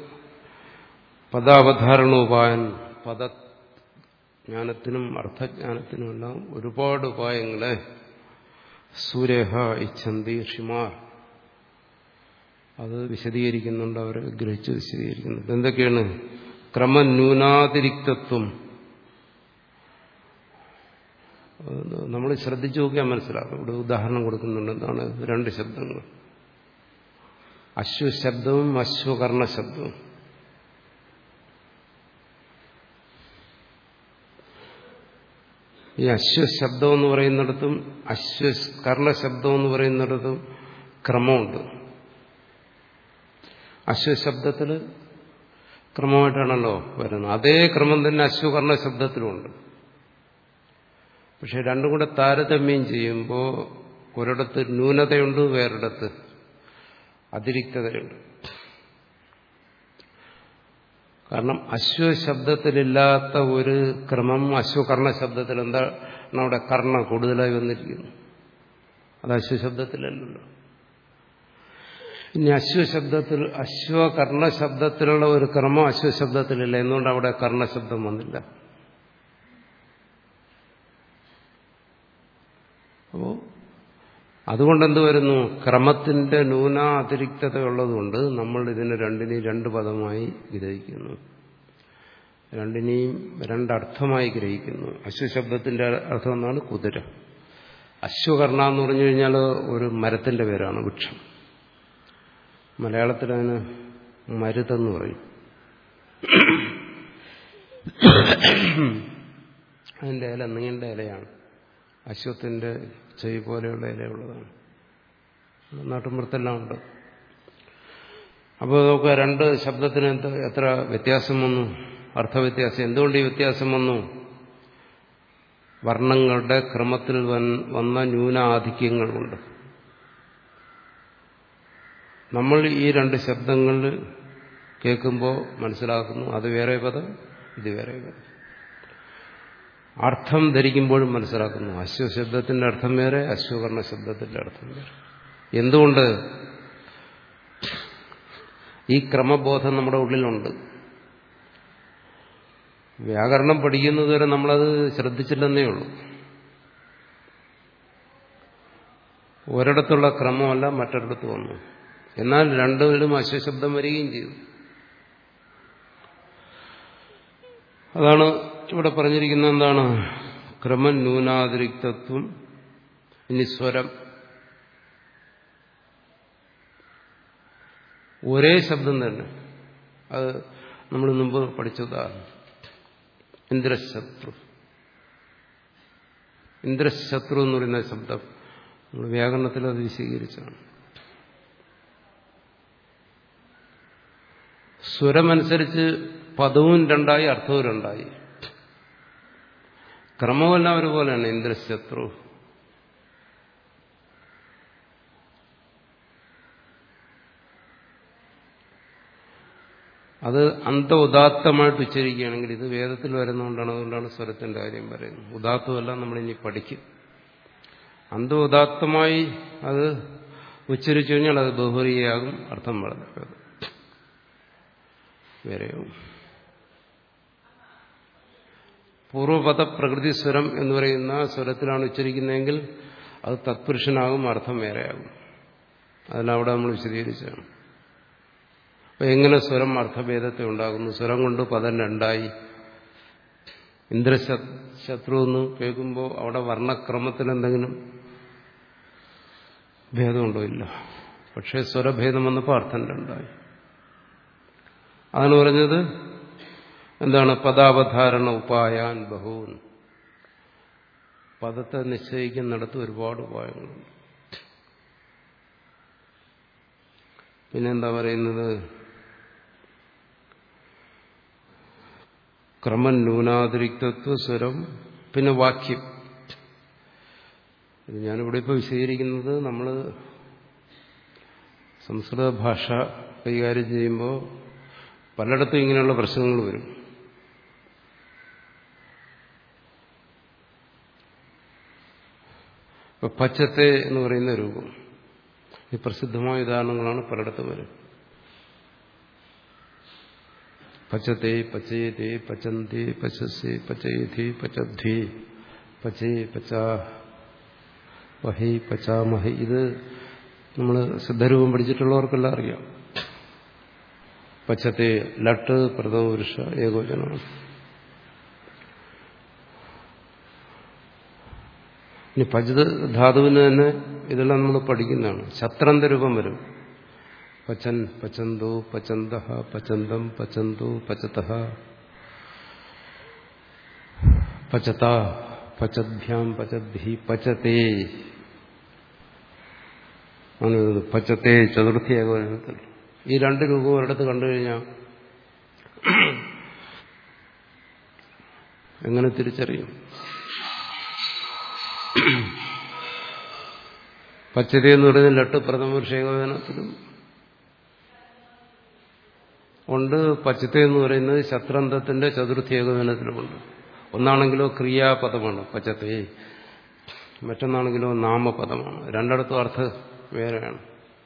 പദാവധാരണോപായൻ പദജ്ഞാനത്തിനും അർത്ഥജ്ഞാനത്തിനുമെല്ലാം ഒരുപാട് ഉപായങ്ങളെ സൂര്യഹ ഇച്ഛന്തി ഷിമാർ അത് വിശദീകരിക്കുന്നുണ്ട് അവർ ഗ്രഹിച്ച് വിശദീകരിക്കുന്നുണ്ട് എന്തൊക്കെയാണ് ക്രമന്യൂനാതിരിക്തത്വം നമ്മൾ ശ്രദ്ധിച്ചു നോക്കിയാൽ മനസ്സിലാക്കും ഇവിടെ ഉദാഹരണം കൊടുക്കുന്നുണ്ട് എന്താണ് രണ്ട് ശബ്ദങ്ങൾ അശ്വശബ്ദവും അശ്വകർണ ശബ്ദവും ഈ അശ്വശബ്ദം എന്ന് പറയുന്നിടത്തും അശ്വ കർണശബ്ദം എന്ന് പറയുന്നിടത്തും ക്രമമുണ്ട് അശ്വശബ്ദത്തിൽ ക്രമമായിട്ടാണല്ലോ വരുന്നത് അതേ ക്രമം തന്നെ അശ്വകർണ ശബ്ദത്തിലുമുണ്ട് പക്ഷെ രണ്ടും കൂടെ താരതമ്യം ചെയ്യുമ്പോൾ ഒരിടത്ത് ന്യൂനതയുണ്ട് വേറൊരിടത്ത് അതിരിക്തതയുണ്ട് കാരണം അശ്വശബ്ദത്തിലില്ലാത്ത ഒരു ക്രമം അശ്വകർണ ശബ്ദത്തിൽ എന്താണ് അവിടെ കർണ കൂടുതലായി വന്നിരിക്കുന്നു അത് അശ്വശബ്ദത്തിലല്ലല്ലോ ഇനി അശ്വശബ്ദത്തിൽ അശ്വകർണ ശബ്ദത്തിലുള്ള ഒരു ക്രമം അശ്വശബ്ദത്തിലില്ല എന്തുകൊണ്ട് അവിടെ കർണശബ്ദം വന്നില്ല അപ്പോ അതുകൊണ്ട് എന്ത് വരുന്നു ക്രമത്തിന്റെ ന്യൂന അതിരിക്തത ഉള്ളതുകൊണ്ട് നമ്മൾ ഇതിനെ രണ്ടിനെയും രണ്ട് പദമായി ഗ്രഹിക്കുന്നു രണ്ടിനെയും രണ്ടർത്ഥമായി ഗ്രഹിക്കുന്നു അശ്വശബ്ദത്തിന്റെ അർത്ഥം എന്നാണ് കുതിര അശ്വകർണ എന്ന് പറഞ്ഞു കഴിഞ്ഞാൽ ഒരു മരത്തിന്റെ പേരാണ് വൃക്ഷം മലയാളത്തിൽ അതിന് മരുതെന്ന് പറയും അതിന്റെ ഇല നീണ്ട ഇലയാണ് അശ്വത്തിന്റെ ചെവി പോലെയുള്ള ഇലയുള്ളതാണ് നാട്ടുമ്പുറത്തെല്ലാം ഉണ്ട് അപ്പോൾ നമുക്ക് രണ്ട് ശബ്ദത്തിന് എത്ര വ്യത്യാസം വന്നു അർത്ഥവ്യത്യാസം എന്തുകൊണ്ട് ഈ വ്യത്യാസം വന്നു വർണ്ണങ്ങളുടെ ക്രമത്തിൽ വന്ന ന്യൂനാധിക്യങ്ങൾ കൊണ്ട് നമ്മൾ ഈ രണ്ട് ശബ്ദങ്ങൾ കേൾക്കുമ്പോൾ മനസ്സിലാക്കുന്നു അത് വേറെ പദം ഇത് വേറെ പദം അർത്ഥം ധരിക്കുമ്പോഴും മനസ്സിലാക്കുന്നു അശ്വശബ്ദത്തിന്റെ അർത്ഥം വേറെ അശ്വകർണ ശബ്ദത്തിന്റെ അർത്ഥം വേറെ എന്തുകൊണ്ട് ഈ ക്രമബോധം നമ്മുടെ ഉള്ളിലുണ്ട് വ്യാകരണം പഠിക്കുന്നതുവരെ നമ്മളത് ശ്രദ്ധിച്ചില്ലെന്നേ ഉള്ളൂ ഒരിടത്തുള്ള ക്രമമല്ല മറ്റൊരിടത്ത് വന്നു എന്നാൽ രണ്ടുപേരും അശ്വശബ്ദം വരികയും ചെയ്തു അതാണ് ഇവിടെ പറഞ്ഞിരിക്കുന്നത് എന്താണ് ക്രമം ന്യൂനാതിരിക്തത്വം ഇനി സ്വരം ഒരേ ശബ്ദം തന്നെ അത് നമ്മൾ മുമ്പ് പഠിച്ചതാണ് ഇന്ദ്രശത്രു ഇന്ദ്രശത്രു എന്ന് പറയുന്ന ശബ്ദം നമ്മൾ വ്യാകരണത്തിൽ അത് വിശദീകരിച്ചാണ് സ്വരമനുസരിച്ച് പദവും രണ്ടായി അർത്ഥവും രണ്ടായി ക്രമമെല്ലാം ഒരുപോലെയാണ് ഇന്ദ്രശത്രു അത് അന്ത ഉദാത്തമായിട്ട് ഉച്ചരിക്കുകയാണെങ്കിൽ ഇത് വേദത്തിൽ വരുന്നതുകൊണ്ടാണ് അതുകൊണ്ടാണ് സ്വരത്തിന്റെ കാര്യം പറയുന്നത് ഉദാത്തമെല്ലാം നമ്മളിനി പഠിക്കും അന്ത ഉദാത്തമായി അത് ഉച്ചരിച്ചു കഴിഞ്ഞാൽ അത് ബഹുരിയാകും അർത്ഥം വളരെ വേറെയാവും പൂർവപദ പ്രകൃതി സ്വരം എന്ന് പറയുന്ന സ്വരത്തിലാണ് ഉച്ചരിക്കുന്നതെങ്കിൽ അത് തത്പുരുഷനാകും അർത്ഥം വേറെയാകും അതിലവിടെ നമ്മൾ വിശദീകരിച്ചാണ് അപ്പൊ എങ്ങനെ സ്വരം അർത്ഥഭേദത്തെ ഉണ്ടാകുന്നു സ്വരം കൊണ്ട് പദം രണ്ടായി ഇന്ദ്രശത്രു എന്ന് കേൾക്കുമ്പോൾ അവിടെ വർണ്ണക്രമത്തിൽ എന്തെങ്കിലും ഭേദമുണ്ടോ ഇല്ല പക്ഷേ സ്വരഭേദം വന്നപ്പോൾ അർത്ഥം രണ്ടായി അതാണ് പറഞ്ഞത് എന്താണ് പദാവധാരണ ഉപായാൻ ബഹൂൻ പദത്തെ നിശ്ചയിക്കുന്നിടത്ത് ഒരുപാട് ഉപായങ്ങളുണ്ട് പിന്നെന്താ പറയുന്നത് ക്രമം ന്യൂനാതിരിക്തത്വ സ്വരം പിന്നെ വാക്യം ഇത് ഞാനിവിടെ ഇപ്പോൾ വിശദീകരിക്കുന്നത് നമ്മൾ സംസ്കൃത ഭാഷ കൈകാര്യം ചെയ്യുമ്പോൾ പലയിടത്തും ഇങ്ങനെയുള്ള പ്രശ്നങ്ങൾ വരും ഇപ്പൊ പച്ചത്തെ എന്ന് പറയുന്ന രൂപം ഈ പ്രസിദ്ധമായ ഉദാഹരണങ്ങളാണ് പലയിടത്തും വരും പച്ചത്തെ പച്ചയത്തെ പച്ചന്തി പച്ചസി പച്ചയതി പച്ചധ്വി പച്ചേ പച്ച വഹി പച്ചാമഹി ഇത് നമ്മൾ സിദ്ധരൂപം പഠിച്ചിട്ടുള്ളവർക്കെല്ലാം അറിയാം പച്ചത്തെ ലട്ട് പ്രഥമ പുരുഷ ഏകോചനമാണ് ഇനി പചിത ധാതുവിന് തന്നെ ഇതെല്ലാം നമ്മൾ പഠിക്കുന്നതാണ് ശത്രന്ത രൂപം വരും പച്ചൻ പച്ചന്തോ പച്ചന്ത പച്ചന്തം പച്ചന്തോ പച്ചത പച്ചത പച്ചഭ്യാം പച്ചഭി പച്ചത്തേ ആണ് പച്ചത്തെ ചതുർത്ഥി ഏകോചനത്തിൽ ഈ രണ്ട് രൂപവും ഒരിടത്ത് കണ്ടു കഴിഞ്ഞാൽ എങ്ങനെ തിരിച്ചറിയും പച്ചത എന്ന് പറയുന്ന ലട്ട് പ്രഥമപുരുഷ ഏകോചനത്തിലും ഉണ്ട് പച്ചത്ത എന്ന് പറയുന്നത് ശത്രന്തത്തിന്റെ ചതുർത്ഥി ഏകോചനത്തിലുമുണ്ട് ഒന്നാണെങ്കിലോ ക്രിയാപദമാണ് പച്ചത്തെ മറ്റൊന്നാണെങ്കിലോ നാമപദമാണ് രണ്ടിടത്തും അർത്ഥ വേറെയാണ്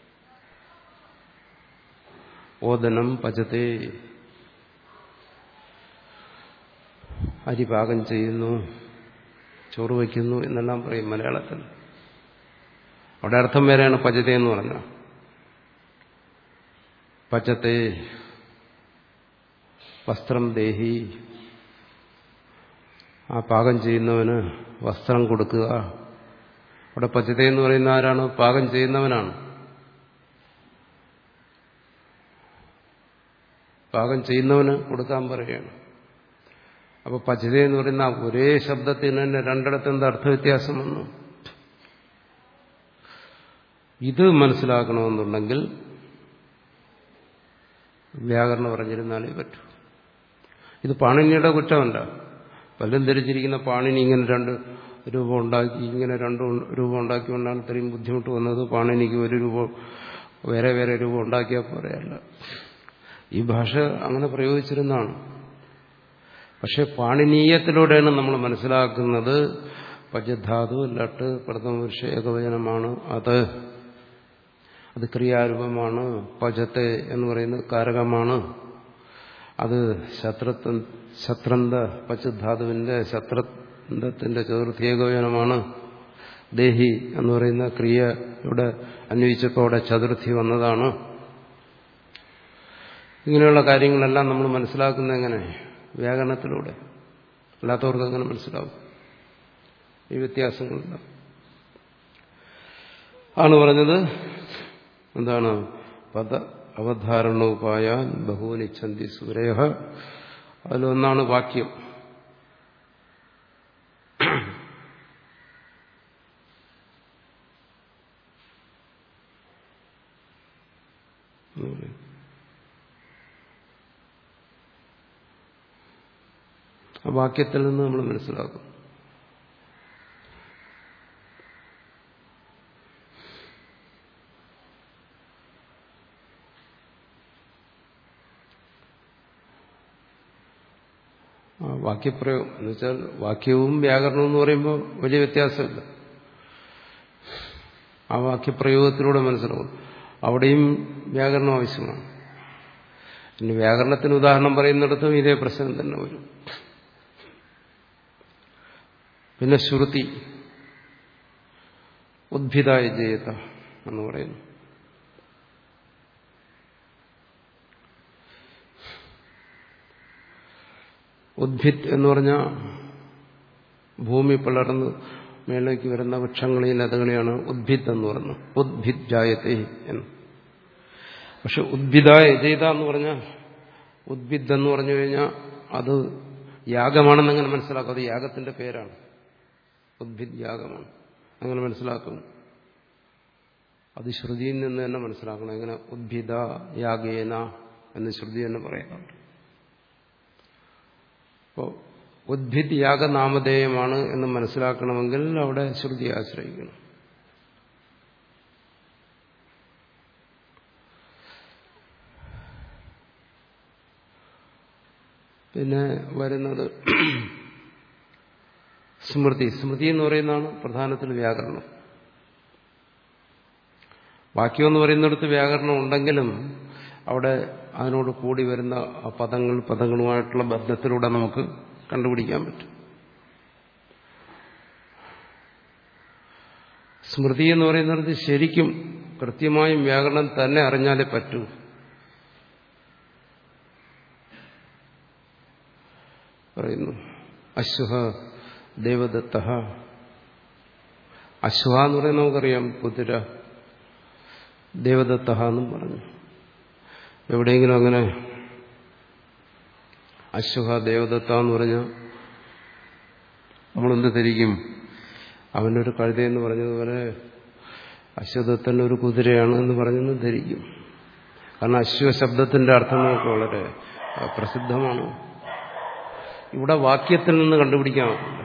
ഓദനം പച്ചത്തെ അരി പാകം ചെയ്യുന്നു ചോറ് വയ്ക്കുന്നു എന്നെല്ലാം പറയും മലയാളത്തിൽ അവിടെ അർത്ഥം വേറെയാണ് പച്ചത്തെ എന്ന് പറഞ്ഞ പച്ചത്തെ വസ്ത്രം ദേഹി ആ പാകം ചെയ്യുന്നവന് വസ്ത്രം കൊടുക്കുക അവിടെ പച്ചത എന്ന് പറയുന്ന ആരാണ് പാകം ചെയ്യുന്നവനാണ് പാകം ചെയ്യുന്നവന് കൊടുക്കാൻ പറയുകയാണ് അപ്പൊ പച്ചത എന്ന് പറയുന്ന ഒരേ ശബ്ദത്തിന് തന്നെ രണ്ടിടത്ത് എന്താ അർത്ഥവ്യത്യാസം വന്നു ഇത് മനസ്സിലാക്കണമെന്നുണ്ടെങ്കിൽ വ്യാകരണം പറഞ്ഞിരുന്നാലേ പറ്റൂ ഇത് പാണിനിയുടെ കുറ്റമല്ല പലരും ധരിച്ചിരിക്കുന്ന പാണിനി ഇങ്ങനെ രണ്ട് രൂപം ഉണ്ടാക്കി ഇങ്ങനെ രണ്ട് രൂപം ഉണ്ടാക്കിക്കൊണ്ടാണ് ഇത്രയും ബുദ്ധിമുട്ട് വന്നത് പാണിനിക്ക് ഒരു രൂപം വേറെ വേറെ രൂപം ഉണ്ടാക്കിയാൽ പോലെയല്ല ഈ ഭാഷ അങ്ങനെ പ്രയോഗിച്ചിരുന്നതാണ് പക്ഷെ പാണിനീയത്തിലൂടെയാണ് നമ്മൾ മനസ്സിലാക്കുന്നത് പജധാതു ലട്ട് പ്രഥമപുരുഷ ഏകവചനമാണ് അത് അത് ക്രിയാരൂപമാണ് പജത്തെ എന്ന് പറയുന്നത് കാരകമാണ് അത് ശത്രത്വ ശത്രന്ത പച്ചധാതുവിന്റെ ശത്രന്തത്തിന്റെ ചതുർത്ഥി ഏകോചനമാണ് ദേഹി എന്ന് പറയുന്ന ക്രിയയുടെ അന്വയിച്ചപ്പോൾ അവിടെ ചതുർത്ഥി വന്നതാണ് ഇങ്ങനെയുള്ള കാര്യങ്ങളെല്ലാം നമ്മൾ മനസ്സിലാക്കുന്നത് എങ്ങനെ വ്യാകരണത്തിലൂടെ അല്ലാത്തവർക്ക് അങ്ങനെ മനസ്സിലാവും ഈ വ്യത്യാസങ്ങളില്ല ആണ് പറഞ്ഞത് എന്താണ് പദ അവധാരണോപായാൻ ബഹുവിനിച്ഛന്തി സൂരയ അതിലൊന്നാണ് വാക്യം എന്ന് പറയും ആ വാക്യത്തിൽ നിന്ന് നമ്മൾ മനസ്സിലാക്കും ആ വാക്യപ്രയോഗം എന്ന് വെച്ചാൽ വാക്യവും വ്യാകരണവും എന്ന് പറയുമ്പോൾ വലിയ വ്യത്യാസമില്ല ആ വാക്യപ്രയോഗത്തിലൂടെ മനസ്സിലാവും അവിടെയും വ്യാകരണം ആവശ്യമാണ് ഇനി വ്യാകരണത്തിന് ഉദാഹരണം പറയുന്നിടത്തും ഇതേ പ്രശ്നം തന്നെ വരും പിന്നെ ശ്രുതി ഉദ്ഭിതായ ജയത എന്ന് പറയുന്നു ഉദ്ഭിത് എന്ന് പറഞ്ഞാൽ ഭൂമി പിളർന്ന് മേലേക്ക് വരുന്ന വൃക്ഷങ്ങളെയും ലതകളെയാണ് ഉദ്ഭിത് എന്ന് പറയുന്നത് ഉദ്ഭിത് ജായത്തെ എന്ന് പക്ഷെ ഉദ്ഭിതായ ജയിത എന്ന് പറഞ്ഞാൽ ഉദ്ഭിദ് എന്ന് പറഞ്ഞു കഴിഞ്ഞാൽ അത് യാഗമാണെന്ന് അങ്ങനെ മനസ്സിലാക്കും അത് യാഗത്തിന്റെ പേരാണ് ഉദ്ഭിദ് യാഗമാണ് അങ്ങനെ മനസ്സിലാക്കും അത് ശ്രുതിയിൽ നിന്ന് തന്നെ മനസ്സിലാക്കണം എങ്ങനെ ഉദ്ഭിത യാഗേന എന്ന് ശ്രുതി തന്നെ പറയാറുണ്ട് അപ്പോൾ ഉദ്ഭിദ് യാഗനാമധേയമാണ് എന്ന് മനസ്സിലാക്കണമെങ്കിൽ അവിടെ ശ്രുതി ആശ്രയിക്കണം പിന്നെ വരുന്നത് സ്മൃതി സ്മൃതി എന്ന് പറയുന്നതാണ് പ്രധാനത്തിൽ വ്യാകരണം വാക്യം എന്ന് പറയുന്നിടത്ത് വ്യാകരണം ഉണ്ടെങ്കിലും അവിടെ അതിനോട് കൂടി വരുന്ന ആ പദങ്ങൾ പദങ്ങളുമായിട്ടുള്ള ബന്ധത്തിലൂടെ നമുക്ക് കണ്ടുപിടിക്കാൻ പറ്റും സ്മൃതി എന്ന് പറയുന്നിടത്ത് ശരിക്കും കൃത്യമായും വ്യാകരണം തന്നെ അറിഞ്ഞാലേ പറ്റൂ പറയുന്നു അശ്വഹ ദേവദത്ത അശ്വ എന്ന് പറയുന്നത് നമുക്കറിയാം കുതിര ദേവദത്ത എന്നും പറഞ്ഞു എവിടെയെങ്കിലും അങ്ങനെ അശ്വഹ ദേവദത്ത എന്ന് പറഞ്ഞാൽ നമ്മളെന്ത് ധരിക്കും അവനൊരു കഴുതയെന്ന് പറഞ്ഞതുപോലെ അശ്വദത്തൻ ഒരു കുതിരയാണ് എന്ന് പറഞ്ഞെന്ന് ധരിക്കും കാരണം അശ്വശബ്ദത്തിന്റെ അർത്ഥം നമുക്ക് വളരെ പ്രസിദ്ധമാണ് ഇവിടെ വാക്യത്തിൽ നിന്ന് കണ്ടുപിടിക്കാൻ പറ്റില്ല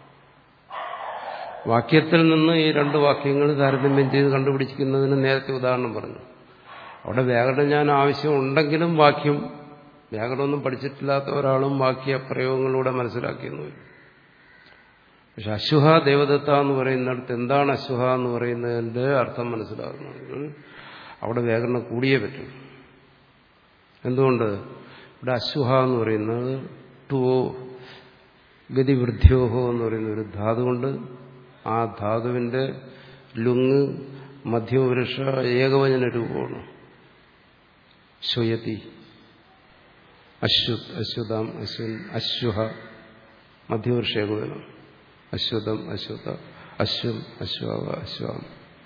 വാക്യത്തിൽ നിന്ന് ഈ രണ്ട് വാക്യങ്ങൾ താരതമ്യം ചെയ്ത് കണ്ടുപിടിക്കുന്നതിന് നേരത്തെ ഉദാഹരണം പറഞ്ഞു അവിടെ വ്യാകരണം ഞാൻ ആവശ്യമുണ്ടെങ്കിലും വാക്യം വ്യാകരണമൊന്നും പഠിച്ചിട്ടില്ലാത്ത ഒരാളും വാക്യ പ്രയോഗങ്ങളിലൂടെ മനസ്സിലാക്കിയെന്ന് വരും പക്ഷെ അശ്വഹ ദേവദത്ത എന്ന് പറയുന്നിടത്ത് എന്താണ് അശ്വഹ എന്ന് പറയുന്നതിന്റെ അർത്ഥം മനസ്സിലാകണമെങ്കിൽ അവിടെ വ്യാകരണം കൂടിയേ പറ്റും എന്തുകൊണ്ട് ഇവിടെ അശ്വഹ എന്ന് പറയുന്നത് ടുവോ ഗതിവൃദ്ധ്യോഹോ എന്ന് പറയുന്ന ഒരു ധാതു കൊണ്ട് ആ ധാതുവിന്റെ ലുങ് മധ്യപുരുഷ ഏകവചന രൂപമാണ് ശ്വയതി അശ്വത് അശ്വതാം അശ്വൻ അശ്വഹ മധ്യപുരുഷ ഏകവചനം അശ്വതം അശ്വത അശ്വം അശ്വാവ അശ്വാം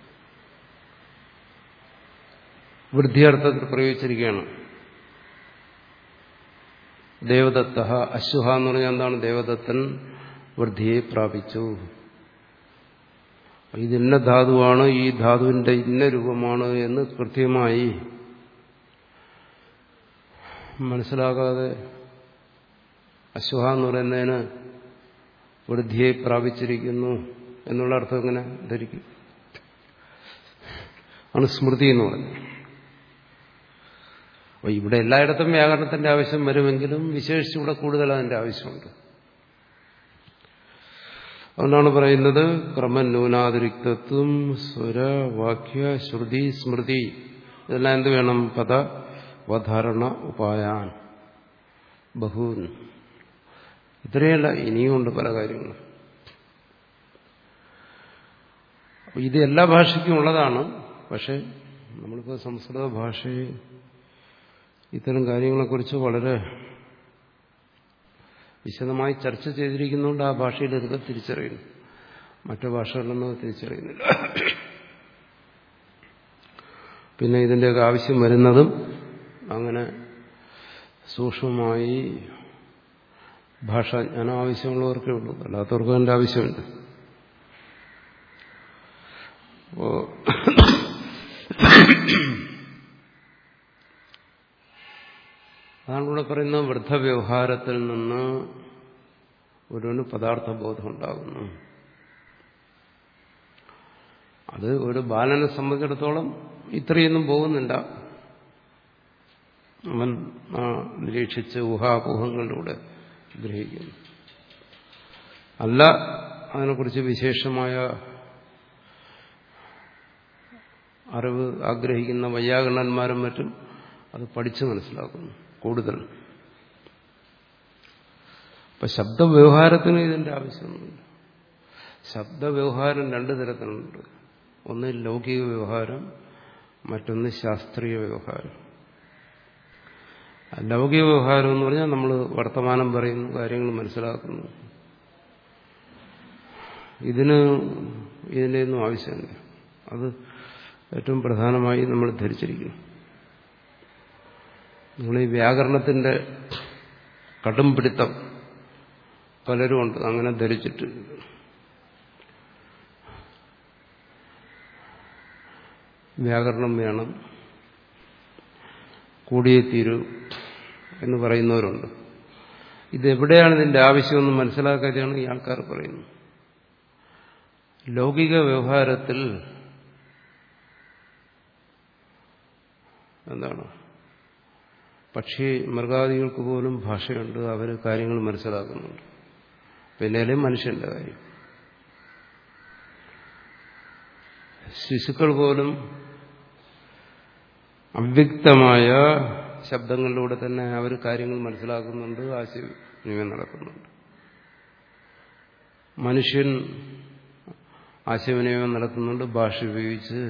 വൃദ്ധിയർത്ഥത്തിൽ പ്രയോഗിച്ചിരിക്കുകയാണ് ദേവദത്ത അശ്വഹ എന്ന് പറഞ്ഞാൽ എന്താണ് ദേവദത്തൻ വൃദ്ധിയെ പ്രാപിച്ചു ഇത് ഇന്ന ധാതുവാണ് ഈ ധാതുവിന്റെ ഇന്ന രൂപമാണ് എന്ന് കൃത്യമായി മനസ്സിലാകാതെ അശ്വഹ എന്ന് പറയുന്നതിന് വൃദ്ധിയെ പ്രാപിച്ചിരിക്കുന്നു എന്നുള്ള അർത്ഥം എങ്ങനെ ധരിക്കും ആണ് സ്മൃതി എന്ന് പറഞ്ഞത് അപ്പോൾ ഇവിടെ എല്ലായിടത്തും വ്യാകരണത്തിന്റെ ആവശ്യം വരുമെങ്കിലും വിശേഷിച്ച് ഇവിടെ കൂടുതൽ അതിന്റെ ആവശ്യമുണ്ട് അതുകൊണ്ടാണ് പറയുന്നത് ക്രമന്യൂനാതിരിക്തത്വം സ്വര വാക്യ ശ്രുതി സ്മൃതി ഇതെല്ലാം എന്ത് വേണം പദ വധാരണ ഉപായാൻ ബഹൂൻ ഇത്രയല്ല ഇനിയുമുണ്ട് പല കാര്യങ്ങളും ഇത് എല്ലാ ഭാഷയ്ക്കും ഉള്ളതാണ് പക്ഷെ നമ്മളിപ്പോൾ സംസ്കൃത ഭാഷയെ ഇത്തരം കാര്യങ്ങളെക്കുറിച്ച് വളരെ വിശദമായി ചർച്ച ചെയ്തിരിക്കുന്നതുകൊണ്ട് ആ ഭാഷയിൽ ഇതൊക്കെ തിരിച്ചറിയുന്നു മറ്റു ഭാഷകളിലൊന്നും തിരിച്ചറിയുന്നില്ല പിന്നെ ഇതിൻ്റെയൊക്കെ ആവശ്യം വരുന്നതും അങ്ങനെ സൂക്ഷ്മമായി ഭാഷാജ്ഞാനം ആവശ്യമുള്ളവർക്കേ ഉള്ളൂ അല്ലാത്തവർക്കും അതിൻ്റെ ആവശ്യമുണ്ട് അപ്പോ അതാണ് ഇവിടെ പറയുന്നത് വൃദ്ധവ്യവഹാരത്തിൽ നിന്ന് ഒരുവന് പദാർത്ഥബോധം ഉണ്ടാകുന്നു അത് ഒരു ബാലനെ സംബന്ധിച്ചിടത്തോളം ഇത്രയൊന്നും പോകുന്നില്ല അവൻ ആ നിരീക്ഷിച്ച് ഊഹാപോഹങ്ങളിലൂടെ ഗ്രഹിക്കുന്നു അല്ല അതിനെക്കുറിച്ച് വിശേഷമായ അറിവ് ആഗ്രഹിക്കുന്ന വൈയാകരണന്മാരും മറ്റും അത് പഠിച്ച് മനസ്സിലാക്കുന്നു കൂടുതൽ ഇപ്പൊ ശബ്ദവ്യവഹാരത്തിന് ഇതിന്റെ ആവശ്യമൊന്നുമില്ല ശബ്ദവ്യവഹാരം രണ്ടു തരത്തിലുണ്ട് ഒന്ന് ലൗകിക വ്യവഹാരം മറ്റൊന്ന് ശാസ്ത്രീയ വ്യവഹാരം ലൗകിക വ്യവഹാരം എന്ന് പറഞ്ഞാൽ നമ്മൾ വർത്തമാനം പറയുന്നു കാര്യങ്ങൾ മനസ്സിലാക്കുന്നു ഇതിന് ഇതിൻ്റെ ഒന്നും ആവശ്യമില്ല അത് ഏറ്റവും പ്രധാനമായി നമ്മൾ ധരിച്ചിരിക്കുന്നു നിങ്ങൾ ഈ വ്യാകരണത്തിന്റെ കടും പിടുത്തം പലരും ഉണ്ട് അങ്ങനെ ധരിച്ചിട്ട് വ്യാകരണം വേണം കൂടിയേ തീരൂ എന്ന് പറയുന്നവരുണ്ട് ഇതെവിടെയാണ് ഇതിന്റെ ആവശ്യമെന്ന് മനസ്സിലാക്കാതെയാണ് ഈ ആൾക്കാർ പറയുന്നത് ലൗകിക വ്യവഹാരത്തിൽ എന്താണ് പക്ഷി മൃഗാദികൾക്ക് പോലും ഭാഷയുണ്ട് അവർ കാര്യങ്ങൾ മനസ്സിലാക്കുന്നുണ്ട് പിന്നെയും മനുഷ്യന്റെ കാര്യം ശിശുക്കൾ പോലും അവ്യക്തമായ ശബ്ദങ്ങളിലൂടെ തന്നെ അവർ കാര്യങ്ങൾ മനസ്സിലാക്കുന്നുണ്ട് ആശയവിനിമയം നടക്കുന്നുണ്ട് മനുഷ്യൻ ആശയവിനിമയം നടത്തുന്നുണ്ട് ഭാഷ ഉപയോഗിച്ച്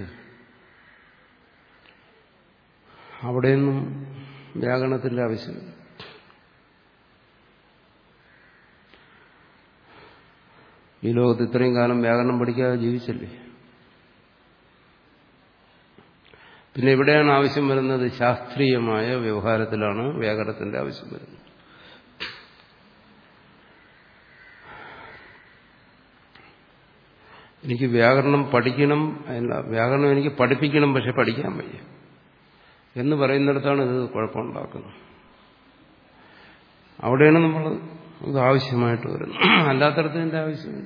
അവിടെയൊന്നും വ്യാകരണത്തിന്റെ ആവശ്യമില്ല ഈ ലോകത്ത് ഇത്രയും കാലം വ്യാകരണം പഠിക്കാതെ ജീവിച്ചല്ലേ പിന്നെ എവിടെയാണ് ആവശ്യം വരുന്നത് ശാസ്ത്രീയമായ വ്യവഹാരത്തിലാണ് വ്യാകരണത്തിന്റെ ആവശ്യം വരുന്നത് എനിക്ക് വ്യാകരണം പഠിക്കണം അല്ല വ്യാകരണം എനിക്ക് പഠിപ്പിക്കണം പക്ഷെ പഠിക്കാൻ വയ്യ എന്ന് പറയുന്നിടത്താണ് ഇത് കുഴപ്പമുണ്ടാക്കുന്നത് അവിടെയാണ് നമ്മൾ ഇത് ആവശ്യമായിട്ട് വരുന്നത് അല്ലാത്തടത്ത് ഇതിന്റെ ആവശ്യമില്ല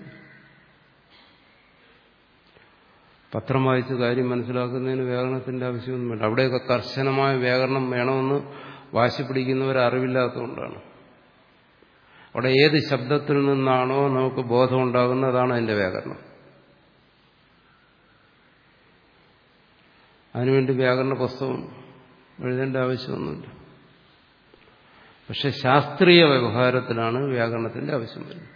പത്രം വായിച്ച് കാര്യം മനസ്സിലാക്കുന്നതിന് വ്യാകരണത്തിന്റെ ആവശ്യമൊന്നും വേണ്ട അവിടെയൊക്കെ കർശനമായ വ്യാകരണം വേണമെന്ന് വാശി പിടിക്കുന്നവർ അറിവില്ലാത്തതുകൊണ്ടാണ് അവിടെ ഏത് ശബ്ദത്തിൽ നിന്നാണോ നമുക്ക് ബോധം ഉണ്ടാകുന്നത് അതാണ് അതിന്റെ വ്യാകരണം അതിനുവേണ്ടി വ്യാകരണ പുസ്തകം എഴുതേണ്ട ആവശ്യമൊന്നുമില്ല പക്ഷെ ശാസ്ത്രീയ വ്യവഹാരത്തിലാണ് വ്യാകരണത്തിന്റെ ആവശ്യം വരുന്നത്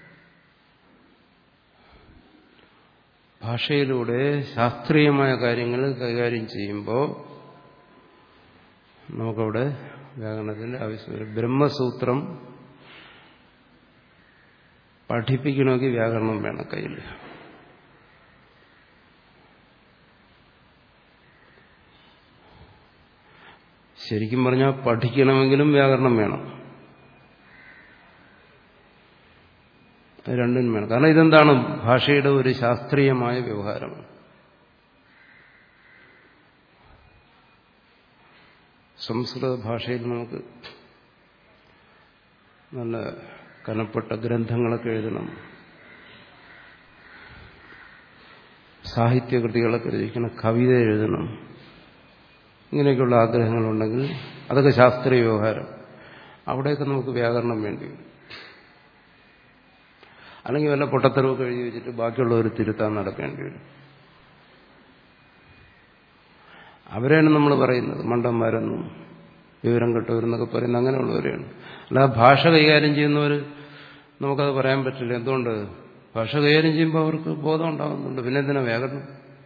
ഭാഷയിലൂടെ ശാസ്ത്രീയമായ കാര്യങ്ങൾ കൈകാര്യം ചെയ്യുമ്പോൾ നമുക്കവിടെ വ്യാകരണത്തിന്റെ ആവശ്യം വരും ബ്രഹ്മസൂത്രം പഠിപ്പിക്കണമെങ്കിൽ വ്യാകരണം വേണം കയ്യിൽ ശരിക്കും പറഞ്ഞാൽ പഠിക്കണമെങ്കിലും വ്യാകരണം വേണം രണ്ടും വേണം കാരണം ഇതെന്താണ് ഭാഷയുടെ ഒരു ശാസ്ത്രീയമായ വ്യവഹാരമാണ് സംസ്കൃത ഭാഷയിൽ നമുക്ക് നല്ല കനപ്പെട്ട ഗ്രന്ഥങ്ങളൊക്കെ എഴുതണം സാഹിത്യകൃതികളൊക്കെ രചിക്കണം കവിത എഴുതണം ഇങ്ങനെയൊക്കെയുള്ള ആഗ്രഹങ്ങളുണ്ടെങ്കിൽ അതൊക്കെ ശാസ്ത്രീയ വ്യവഹാരം അവിടെയൊക്കെ നമുക്ക് വ്യാകരണം വേണ്ടി വരും അല്ലെങ്കിൽ വല്ല പൊട്ടത്തരവൊക്കെ എഴുതി വെച്ചിട്ട് ബാക്കിയുള്ളവർ തിരുത്താൻ നടക്കേണ്ടി വരും അവരെയാണ് നമ്മൾ പറയുന്നത് മണ്ടന്മാരെന്നും വിവരം കെട്ടവരെന്നൊക്കെ പറയുന്നത് അങ്ങനെയുള്ളവരെയാണ് അല്ലാതെ ഭാഷ കൈകാര്യം ചെയ്യുന്നവർ നമുക്കത് പറയാൻ പറ്റില്ല എന്തുകൊണ്ട് ഭാഷ കൈകാര്യം ചെയ്യുമ്പോൾ അവർക്ക് ബോധം ഉണ്ടാകുന്നുണ്ട് പിന്നെ എന്തിനാ വ്യാകരണം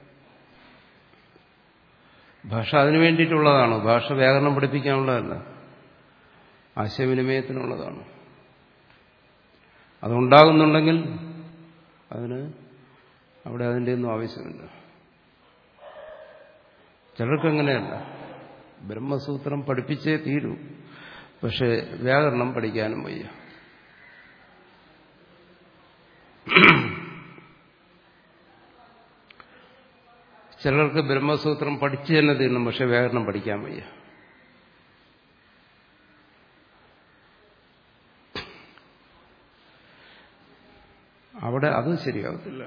ഭാഷ അതിനു വേണ്ടിയിട്ടുള്ളതാണ് ഭാഷ വ്യാകരണം പഠിപ്പിക്കാനുള്ളതല്ല ആശയവിനിമയത്തിനുള്ളതാണ് അതുണ്ടാകുന്നുണ്ടെങ്കിൽ അതിന് അവിടെ അതിൻ്റെ ഒന്നും ആവശ്യമില്ല ചിലർക്ക് അങ്ങനെയല്ല ബ്രഹ്മസൂത്രം പഠിപ്പിച്ചേ തീരൂ പക്ഷെ വ്യാകരണം പഠിക്കാനും വയ്യ ചിലർക്ക് ബ്രഹ്മസൂത്രം പഠിച്ചു തന്നെ തീരണം പക്ഷെ വ്യാകരണം പഠിക്കാൻ വയ്യ അവിടെ അത് ശരിയാവത്തില്ല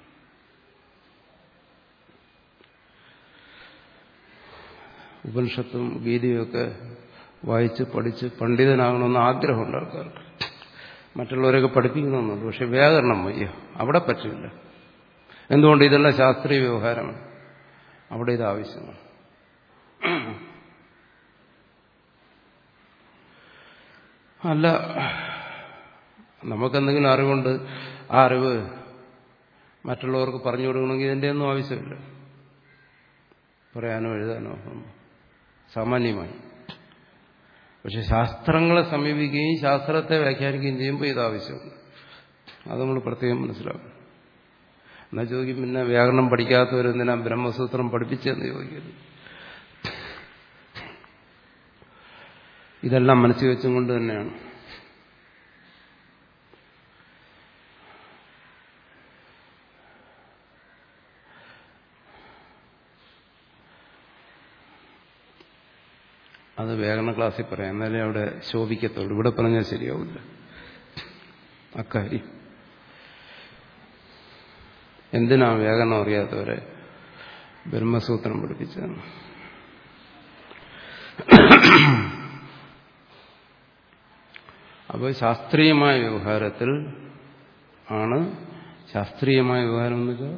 ഉപനിഷത്തും ഗീതയൊക്കെ വായിച്ച് പഠിച്ച് പണ്ഡിതനാകണമെന്ന് ആഗ്രഹമുണ്ട് ആൾക്കാർക്ക് മറ്റുള്ളവരെയൊക്കെ പഠിപ്പിക്കണമെന്നുണ്ട് പക്ഷെ വ്യാകരണം വയ്യ അവിടെ പറ്റില്ല എന്തുകൊണ്ട് ഇതെല്ലാം ശാസ്ത്രീയ വ്യവഹാരമാണ് അവിടെ ഇത് ആവശ്യമാണ് അല്ല നമുക്കെന്തെങ്കിലും അറിവുണ്ട് ആ അറിവ് മറ്റുള്ളവർക്ക് പറഞ്ഞു കൊടുക്കണമെങ്കിൽ ഇതിൻ്റെ ഒന്നും ആവശ്യമില്ല പറയാനോ എഴുതാനോ ഒന്നും സാമാന്യമായി പക്ഷെ ശാസ്ത്രങ്ങളെ സമീപിക്കുകയും ശാസ്ത്രത്തെ വ്യാഖ്യാനിക്കുകയും ചെയ്യുമ്പോൾ ഇത് ആവശ്യമുണ്ട് അത് നമ്മൾ പ്രത്യേകം മനസ്സിലാക്കും എന്നാൽ ചോദിക്കും പിന്നെ വ്യാകരണം പഠിക്കാത്തവരെന്തിനാ ബ്രഹ്മസൂത്രം പഠിപ്പിച്ചതെന്ന് ചോദിക്കരുത് ഇതെല്ലാം മനസ്സിൽ വെച്ചും കൊണ്ട് തന്നെയാണ് അത് വ്യാകരണ ക്ലാസ്സിൽ പറയാം എന്നാലേ അവിടെ ശോഭിക്കത്തുള്ളൂ ഇവിടെ പറഞ്ഞാൽ ശരിയാവില്ല അക്കാര്യം എന്തിനാ വ്യാകരണം അറിയാത്തവരെ ബ്രഹ്മസൂത്രം പഠിപ്പിച്ചതാണ് അപ്പോൾ ശാസ്ത്രീയമായ വ്യവഹാരത്തിൽ ആണ് ശാസ്ത്രീയമായ വ്യവഹാരം എന്ന് വെച്ചാൽ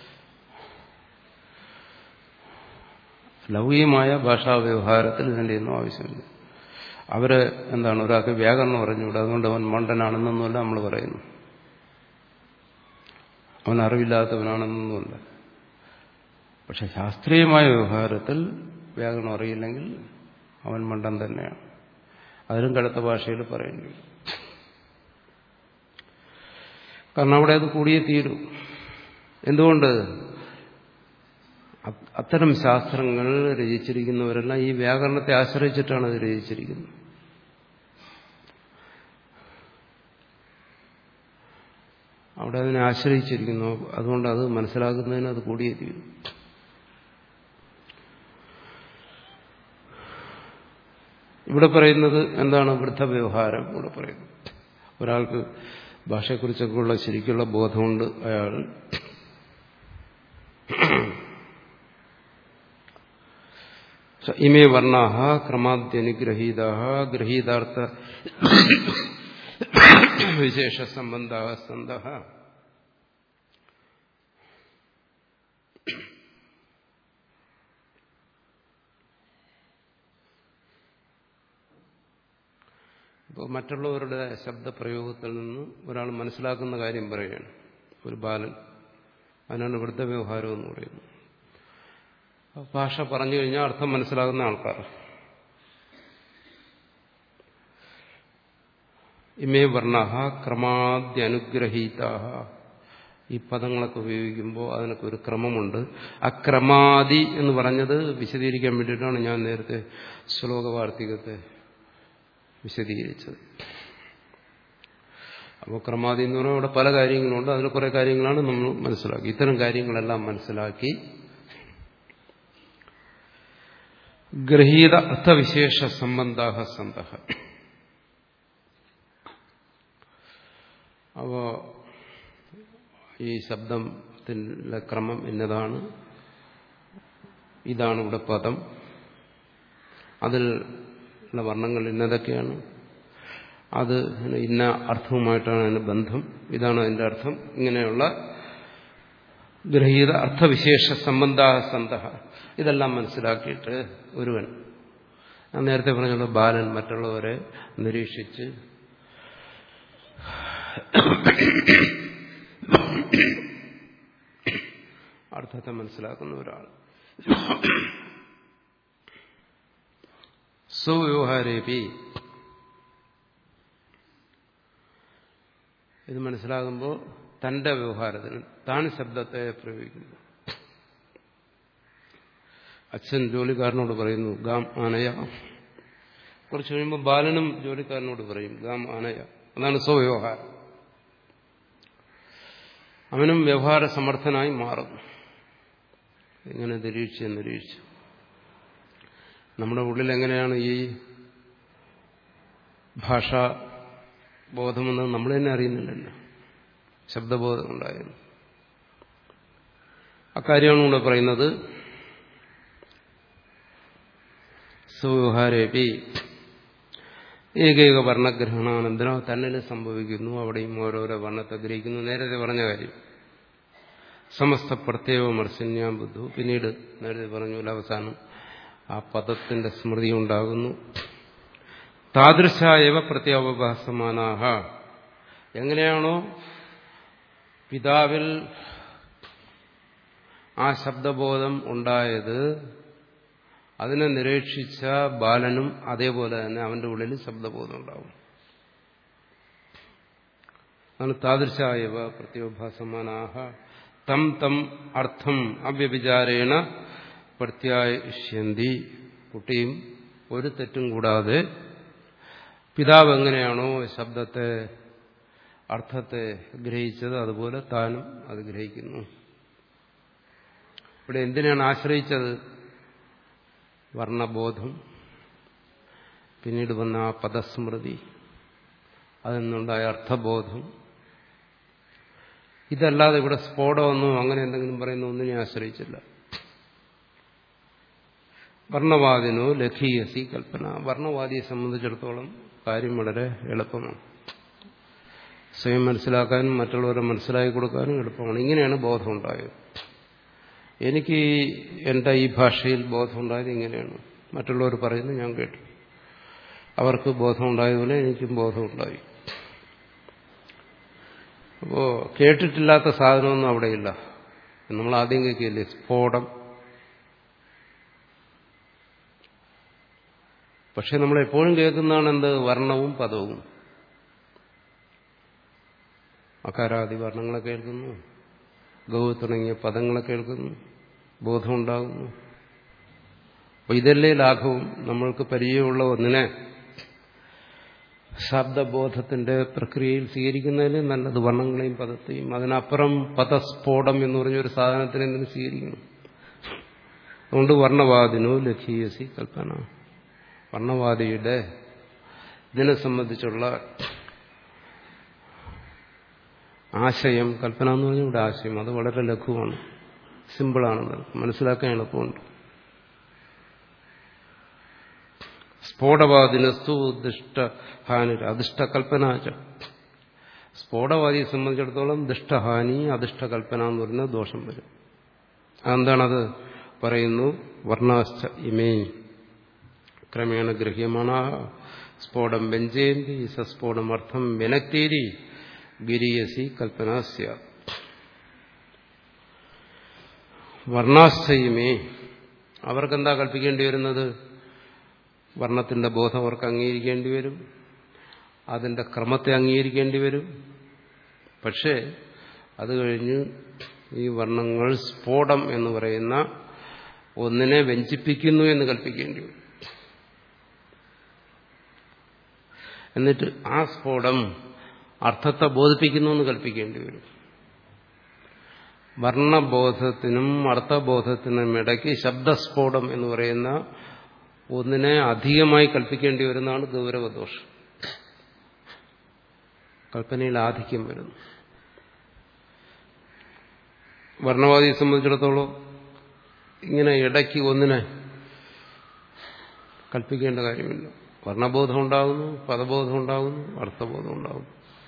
ലൗകികമായ ഭാഷാ വ്യവഹാരത്തിൽ ഇതിൻ്റെ ഒന്നും ആവശ്യമില്ല അവര് എന്താണ് ഒരാൾക്ക് വ്യാകരണം പറഞ്ഞുകൂടെ അതുകൊണ്ട് അവൻ മണ്ടനാണെന്നൊന്നുമല്ല നമ്മൾ പറയുന്നു അവൻ അറിവില്ലാത്തവനാണെന്നൊന്നുമല്ല പക്ഷെ ശാസ്ത്രീയമായ വ്യവഹാരത്തിൽ വ്യാകരണം അറിയില്ലെങ്കിൽ അവൻ മണ്ടൻ തന്നെയാണ് അതിലും കടുത്ത ഭാഷയിൽ പറയേണ്ടി വരും കാരണം അവിടെ അത് കൂടിയേ തീരൂ എന്തുകൊണ്ട് അത്തരം ശാസ്ത്രങ്ങൾ രചിച്ചിരിക്കുന്നവരെല്ലാം ഈ വ്യാകരണത്തെ ആശ്രയിച്ചിട്ടാണ് അത് രചിച്ചിരിക്കുന്നത് അവിടെ അതിനെ ആശ്രയിച്ചിരിക്കുന്നു അതുകൊണ്ട് അത് മനസ്സിലാക്കുന്നതിന് അത് കൂടിയേ തീരും ഇവിടെ പറയുന്നത് എന്താണ് വൃദ്ധവ്യവഹാരം ഇവിടെ പറയുന്നത് ഒരാൾക്ക് ഭാഷയെക്കുറിച്ചൊക്കെയുള്ള ശരിക്കുള്ള ബോധമുണ്ട് അയാൾ ഇമേ വർണ്ണ ക്രമാദ്യനുഗ്രഹീത ഗൃഹീതാർത്ഥ വിശേഷ സംബന്ധ സന്ത ഇപ്പോൾ മറ്റുള്ളവരുടെ ശബ്ദപ്രയോഗത്തിൽ നിന്ന് ഒരാൾ മനസ്സിലാക്കുന്ന കാര്യം പറയുകയാണ് ഒരു ബാലൻ അതിനാണ് ഇവിടുത്തെ വ്യവഹാരം എന്ന് പറയുന്നത് ഭാഷ പറഞ്ഞു കഴിഞ്ഞാൽ അർത്ഥം മനസ്സിലാകുന്ന ആൾക്കാർ ഇമേ വർണ്ണ ക്രമാദ്യനുഗ്രഹീത ഈ പദങ്ങളൊക്കെ ഉപയോഗിക്കുമ്പോൾ അതിനൊക്കെ ഒരു ക്രമമുണ്ട് ആ ക്രമാദി എന്ന് പറഞ്ഞത് വിശദീകരിക്കാൻ വേണ്ടിയിട്ടാണ് ഞാൻ നേരത്തെ ശ്ലോകവാർത്തികത്തെ വിശദീകരിച്ചത് അപ്പോൾ ക്രമാദി എന്ന് പറഞ്ഞാൽ അവിടെ പല കാര്യങ്ങളുണ്ട് അതിൽ കുറെ കാര്യങ്ങളാണ് നമ്മൾ മനസ്സിലാക്കി ഇത്തരം കാര്യങ്ങളെല്ലാം മനസ്സിലാക്കി ഗ്രഹീത അർത്ഥവിശേഷ സംബന്ധ സന്ത അപ്പോ ഈ ശബ്ദത്തിൻ്റെ ക്രമം എന്നതാണ് ഇതാണ് ഇവിടെ പദം അതിൽ ഉള്ള വർണ്ണങ്ങൾ ഇന്നതൊക്കെയാണ് അത് ഇന്ന അർത്ഥവുമായിട്ടാണ് അതിന് ബന്ധം ഇതാണ് അതിൻ്റെ അർത്ഥം ഇങ്ങനെയുള്ള ഗ്രഹീത അർത്ഥവിശേഷ സംബന്ധ സന്ത ഇതെല്ലാം മനസ്സിലാക്കിയിട്ട് ഒരുവൻ ഞാൻ നേരത്തെ പറഞ്ഞുള്ള ബാലൻ മറ്റുള്ളവരെ നിരീക്ഷിച്ച് അർത്ഥത്തെ മനസ്സിലാക്കുന്ന ഒരാൾ സ്വവ്യവഹാരേപി ഇത് മനസ്സിലാകുമ്പോൾ തന്റെ വ്യവഹാരത്തിന് താൻ ശബ്ദത്തെ പ്രയോഗിക്കുന്നു അച്ഛൻ ജോലിക്കാരനോട് പറയുന്നു ഗാം ആനയ കുറച്ച് കഴിയുമ്പോൾ ബാലനും ജോലിക്കാരനോട് പറയും ഗാം ആനയ അതാണ് സ്വവ്യവഹാരം അവനും വ്യവഹാര സമർത്ഥനായി മാറുന്നു ഇങ്ങനെ നിരീക്ഷിച്ച് നിരീക്ഷിച്ചു നമ്മുടെ ഉള്ളിൽ എങ്ങനെയാണ് ഈ ഭാഷാ ബോധമെന്ന് നമ്മൾ തന്നെ അറിയുന്നില്ലല്ലോ ശബ്ദബോധം ഉണ്ടായിരുന്നു അക്കാര്യമാണ് ഇവിടെ പറയുന്നത് സുവ്യവഹാരേപി ഏകൈക വർണ്ണഗ്രഹണാനന്തരം തന്നിൽ സംഭവിക്കുന്നു അവിടെയും ഓരോരോ വർണ്ണത്തെ ഗ്രഹിക്കുന്നു നേരത്തെ പറഞ്ഞ കാര്യം സമസ്ത പ്രത്യേക മർശന്യാം ബുദ്ധു പിന്നീട് നേരത്തെ പറഞ്ഞു അവസാനം ആ പദത്തിന്റെ സ്മൃതി ഉണ്ടാകുന്നു താദൃശായവ പ്രത്യാവഭാസമാനാഹ എങ്ങനെയാണോ പിതാവിൽ ആ ശബ്ദബോധം ഉണ്ടായത് അതിനെ നിരീക്ഷിച്ച ബാലനും അതേപോലെ തന്നെ അവന്റെ ഉള്ളിൽ ശബ്ദബോധം ഉണ്ടാവും അതാണ് താദൃശായവ പ്രത്യോഭാസമാനാഹ തം തം അർത്ഥം അവ്യഭിചാരേണ പ്രത്യാശ്യന്തി കുട്ടിയും ഒരു തെറ്റും കൂടാതെ പിതാവ് എങ്ങനെയാണോ ശബ്ദത്തെ അർത്ഥത്തെ ഗ്രഹിച്ചത് അതുപോലെ താനും അത് ഗ്രഹിക്കുന്നു ഇവിടെ എന്തിനാണ് ആശ്രയിച്ചത് വർണ്ണബോധം പിന്നീട് വന്ന ആ പദസ്മൃതി അതിൽ നിന്നുണ്ടായ അർത്ഥബോധം ഇതല്ലാതെ ഇവിടെ സ്ഫോടമൊന്നും അങ്ങനെ എന്തെങ്കിലും പറയുന്ന ഒന്നിനെ ആശ്രയിച്ചില്ല വർണ്ണവാദിനോ ലഘീയസി കൽപ്പന വർണ്ണവാദിയെ സംബന്ധിച്ചിടത്തോളം കാര്യം വളരെ എളുപ്പമാണ് സ്വയം മനസ്സിലാക്കാനും മറ്റുള്ളവരെ മനസ്സിലാക്കി കൊടുക്കാനും എളുപ്പമാണ് ഇങ്ങനെയാണ് ബോധം ഉണ്ടായത് എനിക്ക് എൻ്റെ ഈ ഭാഷയിൽ ബോധമുണ്ടായത് ഇങ്ങനെയാണ് മറ്റുള്ളവർ പറയുന്നത് ഞാൻ കേട്ടു അവർക്ക് ബോധമുണ്ടായതുപോലെ എനിക്കും ബോധമുണ്ടായി അപ്പോൾ കേട്ടിട്ടില്ലാത്ത സാധനമൊന്നും അവിടെയില്ല നമ്മൾ ആദ്യം കേൾക്കില്ലേ സ്ഫോടം പക്ഷെ നമ്മൾ എപ്പോഴും കേൾക്കുന്നതാണ് എന്ത് വർണ്ണവും പദവും അകാരാദി വർണ്ണങ്ങളെ കേൾക്കുന്നു ഗൗ തുടങ്ങിയ പദങ്ങളെ കേൾക്കുന്നു ബോധമുണ്ടാകുന്നു അപ്പൊ ഇതല്ലേ ലാഘവും നമ്മൾക്ക് പരിചയമുള്ള ഒന്നിനെ ശബ്ദബോധത്തിന്റെ പ്രക്രിയയിൽ സ്വീകരിക്കുന്നതിൽ നല്ലത് വർണ്ണങ്ങളെയും പദത്തെയും അതിനപ്പുറം പദസ്ഫോടം എന്ന് പറഞ്ഞൊരു സാധനത്തിന് എന്തിനു സ്വീകരിക്കുന്നു അതുകൊണ്ട് വർണ്ണവാദിനോ ലഘീയസി കൽപ്പന വർണ്ണവാദിയുടെ ഇതിനെ സംബന്ധിച്ചുള്ള ആശയം കൽപ്പന എന്ന് പറഞ്ഞാൽ ഇവിടെ ആശയം അത് വളരെ ലഘുവാണ് സിമ്പിളാണ് മനസ്സിലാക്കാൻ എളുപ്പമുണ്ട് സ്ഫോടവാദിനസ്തു ദുഷ്ടഹാനി അധിഷ്ഠകൽപ്പനാച്ച സ്ഫോടവാദിയെ സംബന്ധിച്ചിടത്തോളം ദുഷ്ടഹാനി അധിഷ്ഠകൽപ്പന എന്ന് പറയുന്ന ദോഷം വരും അതെന്താണത് പറയുന്നു വർണ്ണാശ്ച ഇമേ ക്രമേണ ഗൃഹ്യമാണ് സ്ഫോടം വ്യഞ്ജയന്തി സസ്ഫോടം അർത്ഥം വിനക്തീരി ഗിരിയസി കൽപ്പന വർണ്ണാശ്ചയമേ അവർക്കെന്താ കൽപ്പിക്കേണ്ടി വരുന്നത് വർണ്ണത്തിന്റെ ബോധം അവർക്ക് അംഗീകരിക്കേണ്ടി വരും അതിന്റെ ക്രമത്തെ അംഗീകരിക്കേണ്ടി വരും പക്ഷേ അത് കഴിഞ്ഞ് ഈ വർണ്ണങ്ങൾ സ്ഫോടം എന്ന് പറയുന്ന ഒന്നിനെ വ്യഞ്ചിപ്പിക്കുന്നു എന്ന് കൽപ്പിക്കേണ്ടി വരും എന്നിട്ട് ആ സ്ഫോടം അർത്ഥത്തെ ബോധിപ്പിക്കുന്നു എന്ന് കൽപ്പിക്കേണ്ടി വരും വർണ്ണബോധത്തിനും അർത്ഥബോധത്തിനും ഇടയ്ക്ക് ശബ്ദസ്ഫോടം എന്ന് പറയുന്ന ഒന്നിനെ അധികമായി കൽപ്പിക്കേണ്ടി വരുന്നതാണ് ഗൗരവദോഷം കൽപ്പനയിൽ ആധിക്യം വരുന്നു വർണ്ണവാദിയെ സംബന്ധിച്ചിടത്തോളം ഇങ്ങനെ ഇടയ്ക്ക് ഒന്നിനെ കൽപ്പിക്കേണ്ട കാര്യമില്ല വർണ്ണബോധം ഉണ്ടാകുന്നു പദബോധം ഉണ്ടാകുന്നു അർത്ഥബോധം ഉണ്ടാകുന്നു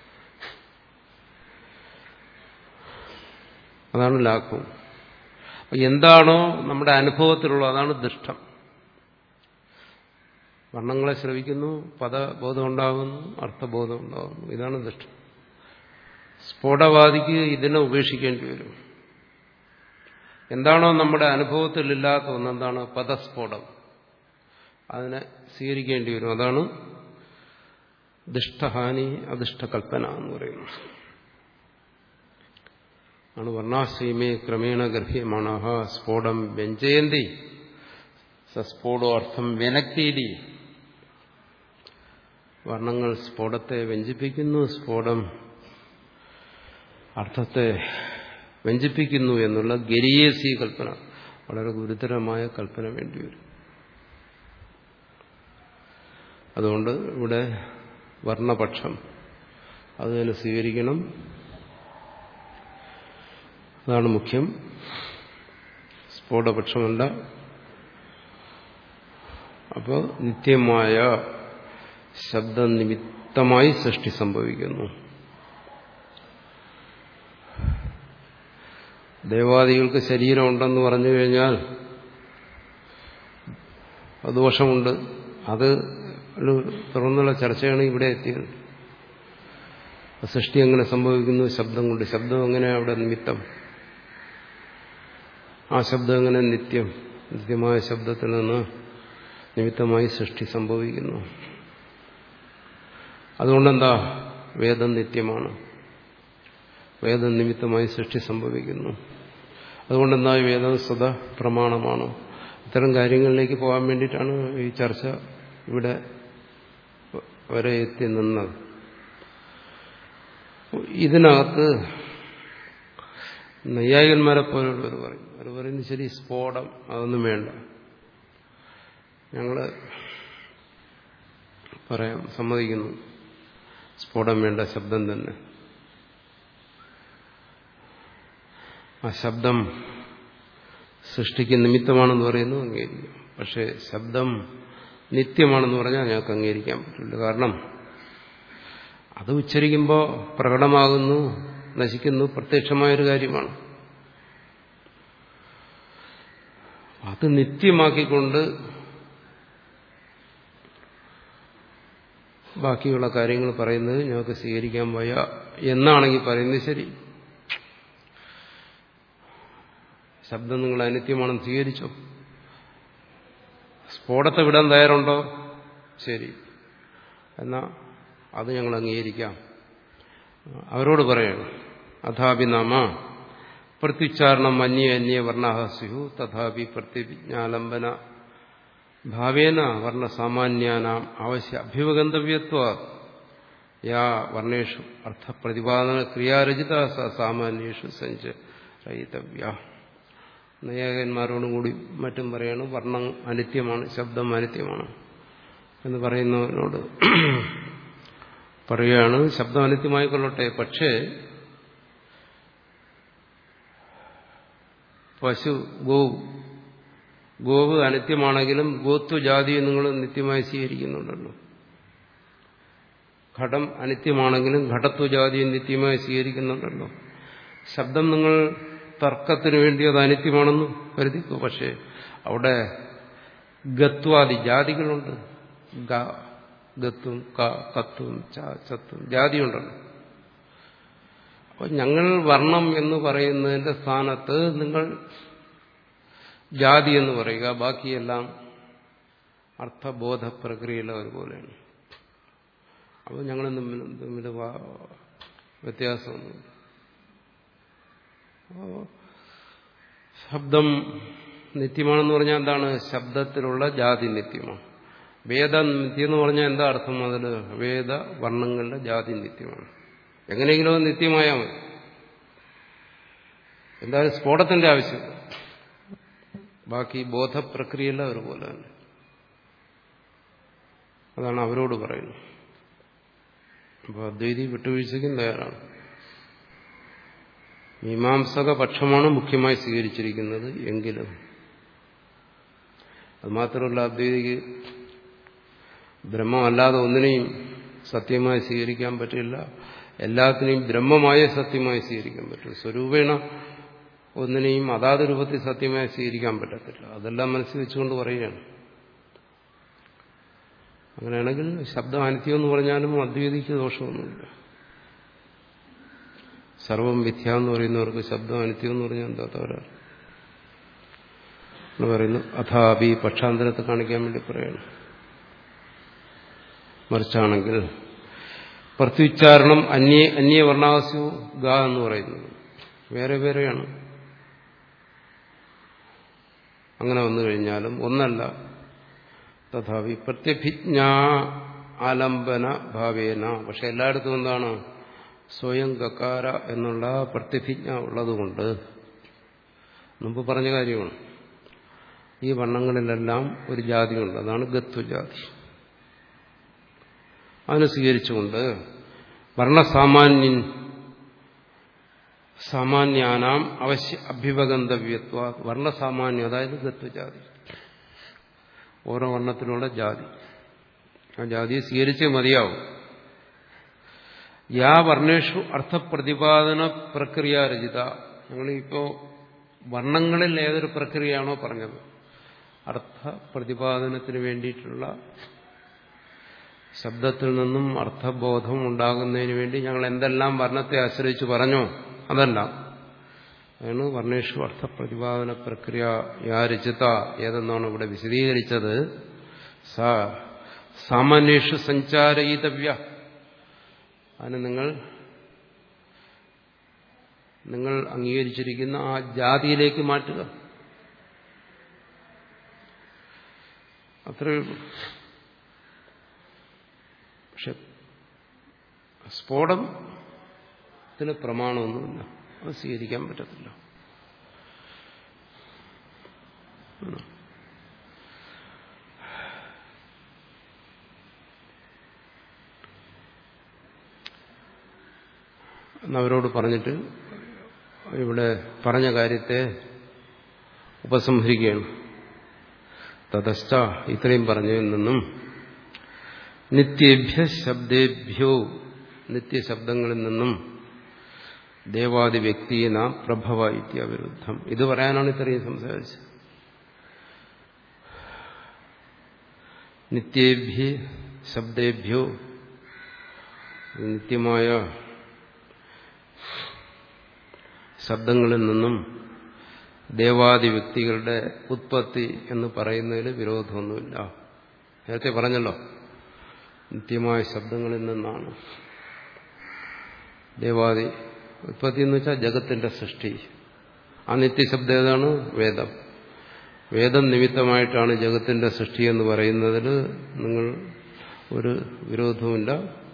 അതാണ് ലാഘവം എന്താണോ നമ്മുടെ അനുഭവത്തിലുള്ളത് അതാണ് ദുഷ്ടം വർണ്ണങ്ങളെ ശ്രവിക്കുന്നു പദബോധം ഉണ്ടാകുന്നു അർത്ഥബോധം ഉണ്ടാകുന്നു ഇതാണ് ദുഷ്ടം സ്ഫോടവാദിക്ക് ഇതിനെ ഉപേക്ഷിക്കേണ്ടി വരും എന്താണോ നമ്മുടെ അനുഭവത്തിലില്ലാത്ത ഒന്നെന്താണ് പദസ്ഫോടം അതിനെ സ്വീകരിക്കേണ്ടി വരും അതാണ് ദുഷ്ടഹാനി അധിഷ്ഠകൽപ്പന എന്ന് പറയുന്നത് ആണ് വർണ്ണാശ്രീമേ ക്രമേണ ഗർഭ്യമാണ് സ്ഫോടം വ്യഞ്ജയന്തി സസ്ഫോടോ അർത്ഥം വ്യനക്തീതി വർണ്ണങ്ങൾ സ്ഫോടത്തെ വ്യഞ്ചിപ്പിക്കുന്നു സ്ഫോടം അർത്ഥത്തെ വ്യഞ്ചിപ്പിക്കുന്നു എന്നുള്ള ഗരീയസി കൽപ്പന വളരെ ഗുരുതരമായ കൽപ്പന വേണ്ടിവരും അതുകൊണ്ട് ഇവിടെ വർണ്ണപക്ഷം അത് തന്നെ സ്വീകരിക്കണം അതാണ് മുഖ്യം സ്ഫോടപക്ഷമല്ല അപ്പോൾ നിത്യമായ ശബ്ദനിമിത്തമായി സൃഷ്ടി സംഭവിക്കുന്നു ദേവാദികൾക്ക് ശരീരം ഉണ്ടെന്ന് പറഞ്ഞു കഴിഞ്ഞാൽ ദോഷമുണ്ട് അത് ഒരു തുറന്നുള്ള ചർച്ചയാണ് ഇവിടെ എത്തിയത് സൃഷ്ടി എങ്ങനെ സംഭവിക്കുന്നു ശബ്ദം കൊണ്ട് ശബ്ദം എങ്ങനെ അവിടെ നിമിത്തം ആ ശബ്ദം എങ്ങനെ നിത്യം നിത്യമായ ശബ്ദത്തിൽ നിന്ന് നിമിത്തമായി സൃഷ്ടി സംഭവിക്കുന്നു അതുകൊണ്ടെന്താ വേദം നിത്യമാണ് വേദം നിമിത്തമായി സൃഷ്ടി സംഭവിക്കുന്നു അതുകൊണ്ടെന്താ വേദം സദാ പ്രമാണമാണ് ഇത്തരം കാര്യങ്ങളിലേക്ക് പോകാൻ വേണ്ടിയിട്ടാണ് ഈ ചർച്ച ഇവിടെ വരെ എത്തി നിന്നത് ഇതിനകത്ത് നൈയായികന്മാരെ പോലുള്ളവർ പറയും അവർ പറയുന്നത് ശരി സ്ഫോടം അതൊന്നും വേണ്ട ഞങ്ങൾ പറയാം സമ്മതിക്കുന്നു സ്ഫോടം വേണ്ട ശബ്ദം തന്നെ ആ ശബ്ദം സൃഷ്ടിക്ക് നിമിത്തമാണെന്ന് പറയുന്നു അംഗീകരിക്കും പക്ഷേ ശബ്ദം നിത്യമാണെന്ന് പറഞ്ഞാൽ ഞങ്ങൾക്ക് അംഗീകരിക്കാൻ പറ്റില്ല കാരണം അത് ഉച്ചരിക്കുമ്പോൾ പ്രകടമാകുന്നു നശിക്കുന്നു പ്രത്യക്ഷമായൊരു കാര്യമാണ് അത് നിത്യമാക്കിക്കൊണ്ട് ബാക്കിയുള്ള കാര്യങ്ങൾ പറയുന്നത് ഞങ്ങൾക്ക് സ്വീകരിക്കാൻ വയ്യ എന്നാണെങ്കിൽ പറയുന്നത് ശരി ശബ്ദം നിങ്ങൾ അനിത്യമാണെന്ന് സ്വീകരിച്ചോ സ്ഫോടത്തെ വിടാൻ തയ്യാറുണ്ടോ ശരി എന്നാ അത് ഞങ്ങൾ അംഗീകരിക്കാം അവരോട് പറയണം അഥാപിനാമ പ്രത്യുച്ചാരണം അന്യ അന്യ വർണ്ണ സ്യു തഥാപി പ്രത്യവിജ്ഞാലംബന ഭാവേന വർണ്ണസാമാന്യാനാം അവശ്യ അഭ്യുപഗന്തവ്യത്വ യാ വർണ്ണേഷു അർത്ഥപ്രതിപാദന ക്രിയാരചിത സാമാന്യേഷു സഞ്ചരയിതവ്യ നയകന്മാരോടും കൂടി മറ്റും പറയണം വർണ്ണം അനിത്യമാണ് ശബ്ദം അനിത്യമാണ് എന്ന് പറയുന്നവരോട് പറയുകയാണ് ശബ്ദം അനിത്യമായിക്കൊള്ളട്ടെ പക്ഷേ പശു ഗോ ഗോവ് അനിത്യമാണെങ്കിലും ഗോത്വ ജാതി നിങ്ങൾ നിത്യമായി സ്വീകരിക്കുന്നുണ്ടല്ലോ ഘടം അനിത്യമാണെങ്കിലും ഘടത്വ ജാതിയും നിത്യമായി സ്വീകരിക്കുന്നുണ്ടല്ലോ ശബ്ദം നിങ്ങൾ തർക്കത്തിന് വേണ്ടി അത് അനിത്യമാണെന്ന് കരുതിക്കോ പക്ഷേ അവിടെ ഗത്വാദി ജാതികളുണ്ട് ഗത്തും കത്തും ചത്തും ജാതിയുണ്ടല്ലോ അപ്പൊ ഞങ്ങൾ വർണ്ണം എന്ന് പറയുന്നതിന്റെ സ്ഥാനത്ത് നിങ്ങൾ ജാതി എന്ന് പറയുക ബാക്കിയെല്ലാം അർത്ഥബോധ പ്രക്രിയയിൽ ഒരുപോലെയാണ് അപ്പോൾ ഞങ്ങൾ തമ്മിൽ തമ്മിൽ വ്യത്യാസമൊന്നുമില്ല ശബ്ദം നിത്യമാണെന്ന് പറഞ്ഞാൽ എന്താണ് ശബ്ദത്തിലുള്ള ജാതി നിത്യമാണ് വേദ നിത്യം എന്ന് പറഞ്ഞാൽ എന്താ അർത്ഥം അതിൽ വേദ വർണ്ണങ്ങളുടെ ജാതി നിത്യമാണ് എങ്ങനെയെങ്കിലും അത് നിത്യമായാൽ മതി എന്തായാലും സ്ഫോടത്തിന്റെ ആവശ്യം ബാക്കി ബോധപ്രക്രിയയെല്ലാം ഒരുപോലെ തന്നെ അതാണ് അവരോട് പറയുന്നത് അപ്പോൾ അദ്വൈതി വിട്ടുവീഴ്ചയ്ക്കും തയ്യാറാണ് മീമാംസക പക്ഷമാണ് മുഖ്യമായി സ്വീകരിച്ചിരിക്കുന്നത് എങ്കിലും അത് മാത്രമല്ല അദ്വൈതിക്ക് ബ്രഹ്മമല്ലാതെ ഒന്നിനെയും സത്യമായി സ്വീകരിക്കാൻ പറ്റില്ല എല്ലാത്തിനെയും ബ്രഹ്മമായ സത്യമായി സ്വീകരിക്കാൻ പറ്റും സ്വരൂപേണ ഒന്നിനെയും അതാത് രൂപത്തിൽ സത്യമായി സ്വീകരിക്കാൻ പറ്റത്തില്ല അതെല്ലാം മനസ്സിൽ വെച്ചുകൊണ്ട് പറയുകയാണ് അങ്ങനെയാണെങ്കിൽ ശബ്ദം അനിത്യം എന്ന് പറഞ്ഞാലും അദ്വൈതിക്ക് ദോഷമൊന്നുമില്ല സർവം മിഥ്യ എന്ന് പറയുന്നവർക്ക് ശബ്ദം അനിത്യം എന്ന് പറഞ്ഞാൽ എന്താ തകരാറ് എന്ന് പറയുന്നു അഥാപി പക്ഷാന്തരത്തെ കാണിക്കാൻ വേണ്ടി പറയണം മറിച്ചാണെങ്കിൽ പ്രത്യുച്ചാരണം അന്യ അന്യ വർണ്ണാസ്യു ഗ എന്ന് പറയുന്നത് വേറെ വേറെയാണ് അങ്ങനെ വന്നു കഴിഞ്ഞാലും ഒന്നല്ല തഥാപി പ്രത്യഭിജ്ഞാ ആലംബന ഭാവേന പക്ഷെ എല്ലായിടത്തും എന്താണ് സ്വയം കക്കാര എന്നുള്ള പ്രത്യഭിജ്ഞ ഉള്ളതുകൊണ്ട് മുമ്പ് പറഞ്ഞ കാര്യമാണ് ഈ വർണ്ണങ്ങളിലെല്ലാം ഒരു ജാതിയുണ്ട് അതാണ് ഗത്വജാതി അതിനെ സ്വീകരിച്ചുകൊണ്ട് വർണ്ണസാമാന്യൻ സാമാന്യാനാം അവശ്യ അഭ്യുപഗന്തവ്യത്വ വർണ്ണസാമാന്യം അതായത് ഗത്വജാതി ഓരോ വർണ്ണത്തിലുള്ള ജാതി ആ ജാതിയെ സ്വീകരിച്ചേ മതിയാവും യാ വർണ്ണേഷു അർത്ഥപ്രതിപാദന പ്രക്രിയ രചിത ഞങ്ങളിപ്പോ വർണ്ണങ്ങളിൽ ഏതൊരു പ്രക്രിയയാണോ പറഞ്ഞത് അർത്ഥ പ്രതിപാദനത്തിന് വേണ്ടിയിട്ടുള്ള ശബ്ദത്തിൽ നിന്നും അർത്ഥബോധം ഉണ്ടാകുന്നതിന് വേണ്ടി ഞങ്ങൾ എന്തെല്ലാം വർണ്ണത്തെ ആശ്രയിച്ച് പറഞ്ഞോ അതെല്ലാം അതാണ് വർണ്ണേഷു അർത്ഥപ്രതിപാദന പ്രക്രിയ യാ രചിത ഏതെന്നാണ് ഇവിടെ വിശദീകരിച്ചത് സാ സാമാന്യേഷു സഞ്ചാരയിതവ്യ അതിന് നിങ്ങൾ നിങ്ങൾ അംഗീകരിച്ചിരിക്കുന്ന ആ ജാതിയിലേക്ക് മാറ്റുക അത്രയേ ഉള്ളൂ പക്ഷെ സ്ഫോടത്തിന് പ്രമാണമൊന്നുമില്ല അത് സ്വീകരിക്കാൻ പറ്റത്തില്ല എന്നവരോട് പറഞ്ഞിട്ട് ഇവിടെ പറഞ്ഞ കാര്യത്തെ ഉപസംഹരിക്കുകയാണ് തതസ്ഥ ഇത്രയും പറഞ്ഞതിൽ നിന്നും നിത്യേഭ്യ ശബ്ദേഭ്യോ നിത്യശബ്ദങ്ങളിൽ നിന്നും ദേവാദി വ്യക്തിയെന്ന പ്രഭവ ഇത്യവിരുദ്ധം ഇത് പറയാനാണ് ഇത്രയും സംസാരിച്ചത് നിത്യേഭ്യ ശബ്ദേഭ്യോ നിത്യമായ ശബ്ദങ്ങളിൽ നിന്നും ദേവാദി വ്യക്തികളുടെ ഉത്പത്തി എന്ന് പറയുന്നതിൽ വിരോധമൊന്നുമില്ല നേരത്തെ പറഞ്ഞല്ലോ നിത്യമായ ശബ്ദങ്ങളിൽ നിന്നാണ് ദേവാദി ഉത്പത്തി എന്ന് വെച്ചാൽ ജഗത്തിന്റെ സൃഷ്ടി ആ നിത്യശബ്ദം ഏതാണ് വേദം വേദം നിമിത്തമായിട്ടാണ് ജഗത്തിന്റെ സൃഷ്ടി എന്ന് പറയുന്നതിൽ നിങ്ങൾ ഒരു വിരോധവുമില്ല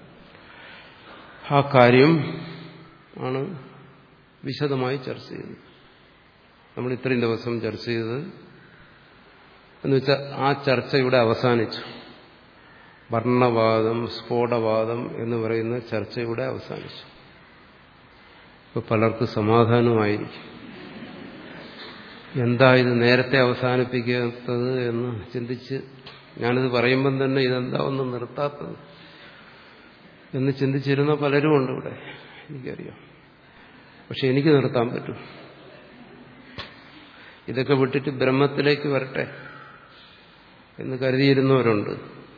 ആ കാര്യം ആണ് വിശദമായി ചർച്ച ചെയ്തത് നമ്മൾ ഇത്രയും ദിവസം ചർച്ച ചെയ്തത് എന്ന് വെച്ചാൽ ആ ചർച്ച ഇവിടെ അവസാനിച്ചു വർണ്ണവാദം സ്ഫോടവാദം എന്ന് പറയുന്ന ചർച്ച ഇവിടെ അവസാനിച്ചു ഇപ്പൊ പലർക്കും സമാധാനമായിരിക്കും എന്താ ഇത് നേരത്തെ അവസാനിപ്പിക്കാത്തത് എന്ന് ചിന്തിച്ച് ഞാനിത് പറയുമ്പം തന്നെ ഇതെന്താ ഒന്നും നിർത്താത്തത് എന്ന് ചിന്തിച്ചിരുന്ന പലരും ഉണ്ട് ഇവിടെ എനിക്കറിയാം പക്ഷെ എനിക്ക് നിർത്താൻ പറ്റും ഇതൊക്കെ വിട്ടിട്ട് ബ്രഹ്മത്തിലേക്ക് വരട്ടെ എന്ന് കരുതിയിരുന്നവരുണ്ട്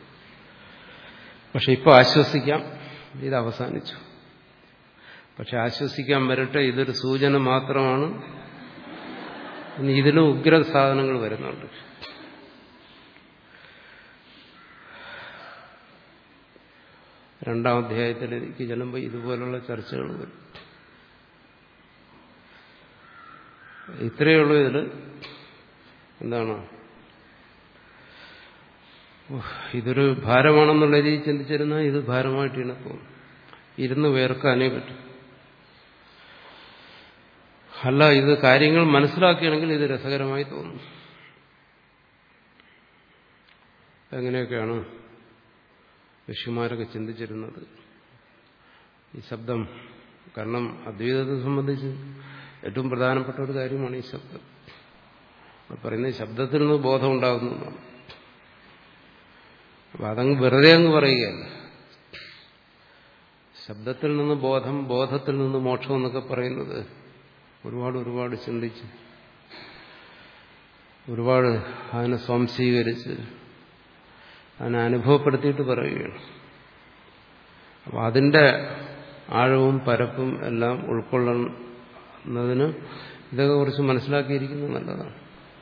പക്ഷെ ഇപ്പൊ ആശ്വസിക്കാം ഇത് അവസാനിച്ചു പക്ഷെ ആശ്വസിക്കാൻ വരട്ടെ ഇതൊരു സൂചന മാത്രമാണ് ഇനി ഇതിലും ഉഗ്ര സാധനങ്ങൾ വരുന്നുണ്ട് രണ്ടാം അധ്യായത്തിലേക്ക് ചെല്ലുമ്പോൾ ഇതുപോലുള്ള ചർച്ചകൾ വരും ഇത്രയേ ഉള്ളൂ ഇതിൽ എന്താണ് ഇതൊരു ഭാരമാണെന്നുള്ള രീതി ചിന്തിച്ചിരുന്നാൽ ഇത് ഭാരമായിട്ട് ഇണക്കും ഇരുന്ന് വേർക്കാനേ പറ്റും അല്ല ഇത് കാര്യങ്ങൾ മനസ്സിലാക്കുകയാണെങ്കിൽ ഇത് രസകരമായി തോന്നും എങ്ങനെയൊക്കെയാണ് ഋഷിമാരൊക്കെ ചിന്തിച്ചിരുന്നത് ഈ ശബ്ദം കാരണം അദ്വൈതത്തെ സംബന്ധിച്ച് ഏറ്റവും പ്രധാനപ്പെട്ട ഒരു കാര്യമാണ് ഈ ശബ്ദം പറയുന്നത് ശബ്ദത്തിൽ നിന്ന് ബോധം ഉണ്ടാകുന്നതാണ് അപ്പൊ അതങ്ങ് വെറുതെ അങ്ങ് പറയുകയല്ല ശബ്ദത്തിൽ നിന്ന് ബോധം ബോധത്തിൽ നിന്ന് മോക്ഷം എന്നൊക്കെ പറയുന്നത് ഒരുപാട് ഒരുപാട് ചിന്തിച്ച് ഒരുപാട് അതിനെ സ്വാംശീകരിച്ച് അതിനെ അനുഭവപ്പെടുത്തിയിട്ട് പറയുകയാണ് അപ്പം അതിൻ്റെ ആഴവും പരപ്പും എല്ലാം ഉൾക്കൊള്ളുന്നതിന് ഇതൊക്കെ കുറിച്ച് മനസ്സിലാക്കിയിരിക്കുന്നത് നല്ലതാണ്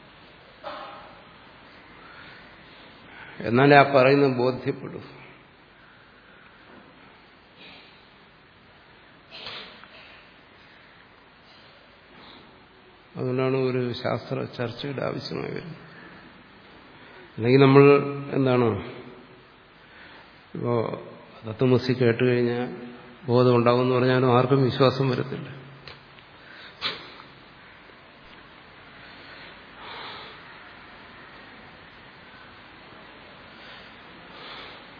എന്നാലേ ആ പറയുന്നത് ബോധ്യപ്പെടൂ അതുകൊണ്ടാണ് ഒരു ശാസ്ത്ര ചർച്ചയുടെ ആവശ്യമായി വരുന്നത് അല്ലെങ്കിൽ നമ്മൾ എന്താണ് ഇപ്പോൾ തത്വമസി കേട്ട് കഴിഞ്ഞാൽ ബോധം ഉണ്ടാകുമെന്ന് പറഞ്ഞാലും ആർക്കും വിശ്വാസം വരത്തില്ല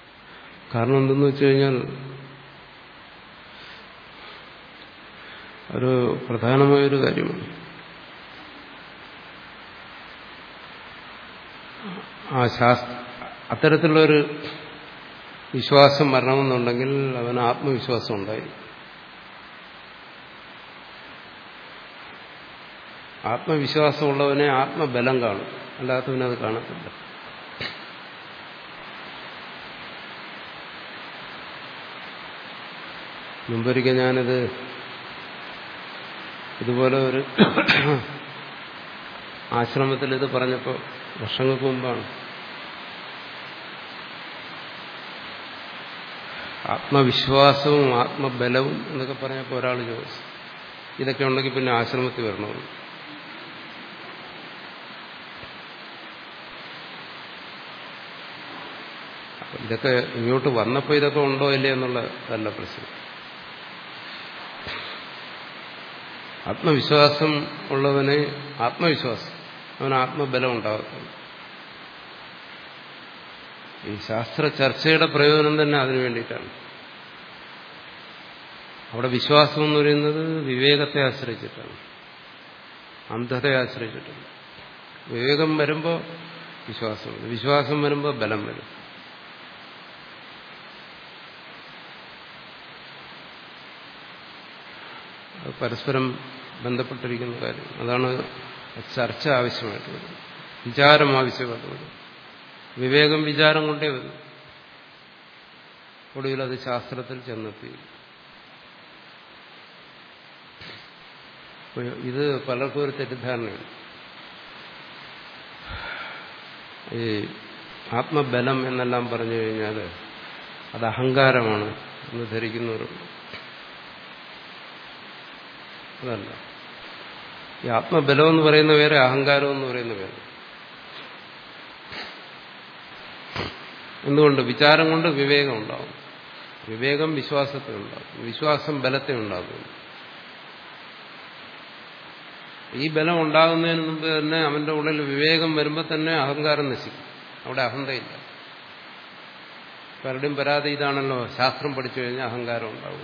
കാരണം എന്തെന്ന് വെച്ച് കഴിഞ്ഞാൽ ഒരു പ്രധാനമായൊരു കാര്യമാണ് ആ ശാസ്ത്ര അത്തരത്തിലുള്ളൊരു വിശ്വാസം വരണമെന്നുണ്ടെങ്കിൽ അവന് ആത്മവിശ്വാസം ഉണ്ടായി ആത്മവിശ്വാസമുള്ളവനെ ആത്മബലം കാണും അല്ലാത്തവനത് കാണത്തില്ല മുമ്പൊരിക്കൽ ഞാനിത് ഇതുപോലെ ഒരു ആശ്രമത്തിൽ ഇത് പറഞ്ഞപ്പോൾ വർഷങ്ങൾക്ക് മുമ്പാണ് ആത്മവിശ്വാസവും ആത്മബലവും എന്നൊക്കെ പറഞ്ഞപ്പോൾ ഒരാൾ ചോദിച്ചു ഇതൊക്കെ ഉണ്ടെങ്കിൽ പിന്നെ ആശ്രമത്തിൽ വരണമെന്ന് ഇതൊക്കെ ഇങ്ങോട്ട് വന്നപ്പോൾ ഇതൊക്കെ ഉണ്ടോ ഇല്ലേ എന്നുള്ളതല്ല പ്രശ്നം ആത്മവിശ്വാസം ഉള്ളവന് ആത്മവിശ്വാസം അവന് ആത്മബലം ഉണ്ടാകത്തുള്ളൂ ഈ ശാസ്ത്ര ചർച്ചയുടെ പ്രയോജനം തന്നെ അതിനു വേണ്ടിയിട്ടാണ് അവിടെ വിശ്വാസം എന്ന് പറയുന്നത് വിവേകത്തെ ആശ്രയിച്ചിട്ടാണ് അന്ധതയെ ആശ്രയിച്ചിട്ടാണ് വിവേകം വരുമ്പോൾ വിശ്വാസം വിശ്വാസം വരുമ്പോൾ ബലം വരും അത് പരസ്പരം ബന്ധപ്പെട്ടിരിക്കുന്ന കാര്യം അതാണ് ചർച്ച ആവശ്യമായിട്ട് വരുന്നത് വിചാരം ആവശ്യമായിട്ട് വരും വിവേകം വിചാരം കൊണ്ടേ വരും ഒടുവിൽ അത് ശാസ്ത്രത്തിൽ ചെന്നെത്തി ഇത് പലർക്കും ഒരു തെറ്റിദ്ധാരണയാണ് ഈ ആത്മബലം എന്നെല്ലാം പറഞ്ഞു കഴിഞ്ഞാൽ അത് അഹങ്കാരമാണ് എന്ന് ധരിക്കുന്നവരുണ്ട് അതല്ല ഈ ആത്മബലം എന്ന് പറയുന്ന പേര് അഹങ്കാരം എന്ന് പറയുന്ന പേര് എന്തുകൊണ്ട് വിചാരം കൊണ്ട് വിവേകം ഉണ്ടാവും വിവേകം വിശ്വാസത്തെ ഉണ്ടാകും വിശ്വാസം ബലത്തെ ഉണ്ടാകും ഈ ബലം ഉണ്ടാകുന്നതിന് മുമ്പ് തന്നെ അവന്റെ ഉള്ളിൽ വിവേകം വരുമ്പോൾ തന്നെ അഹങ്കാരം നശിക്കും അവിടെ അഹന്തയില്ല പലരുടെയും പരാതി ഇതാണല്ലോ ശാസ്ത്രം പഠിച്ചു കഴിഞ്ഞാൽ അഹങ്കാരം ഉണ്ടാകും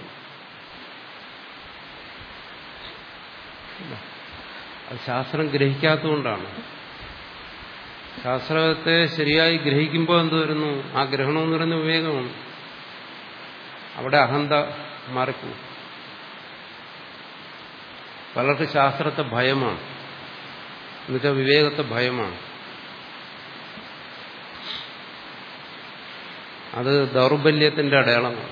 അത് ശാസ്ത്രം ഗ്രഹിക്കാത്തതുകൊണ്ടാണ് ശാസ്ത്രത്തെ ശരിയായി ഗ്രഹിക്കുമ്പോൾ എന്ത് വരുന്നു ആ ഗ്രഹണം എന്ന് പറയുന്ന വിവേകമാണ് അവിടെ അഹന്ത മാറിപ്പോകും പലർക്ക് ശാസ്ത്രത്തെ ഭയമാണ് എന്നുവെച്ചാൽ വിവേകത്തെ ഭയമാണ് അത് ദൗർബല്യത്തിന്റെ അടയാളമാണ്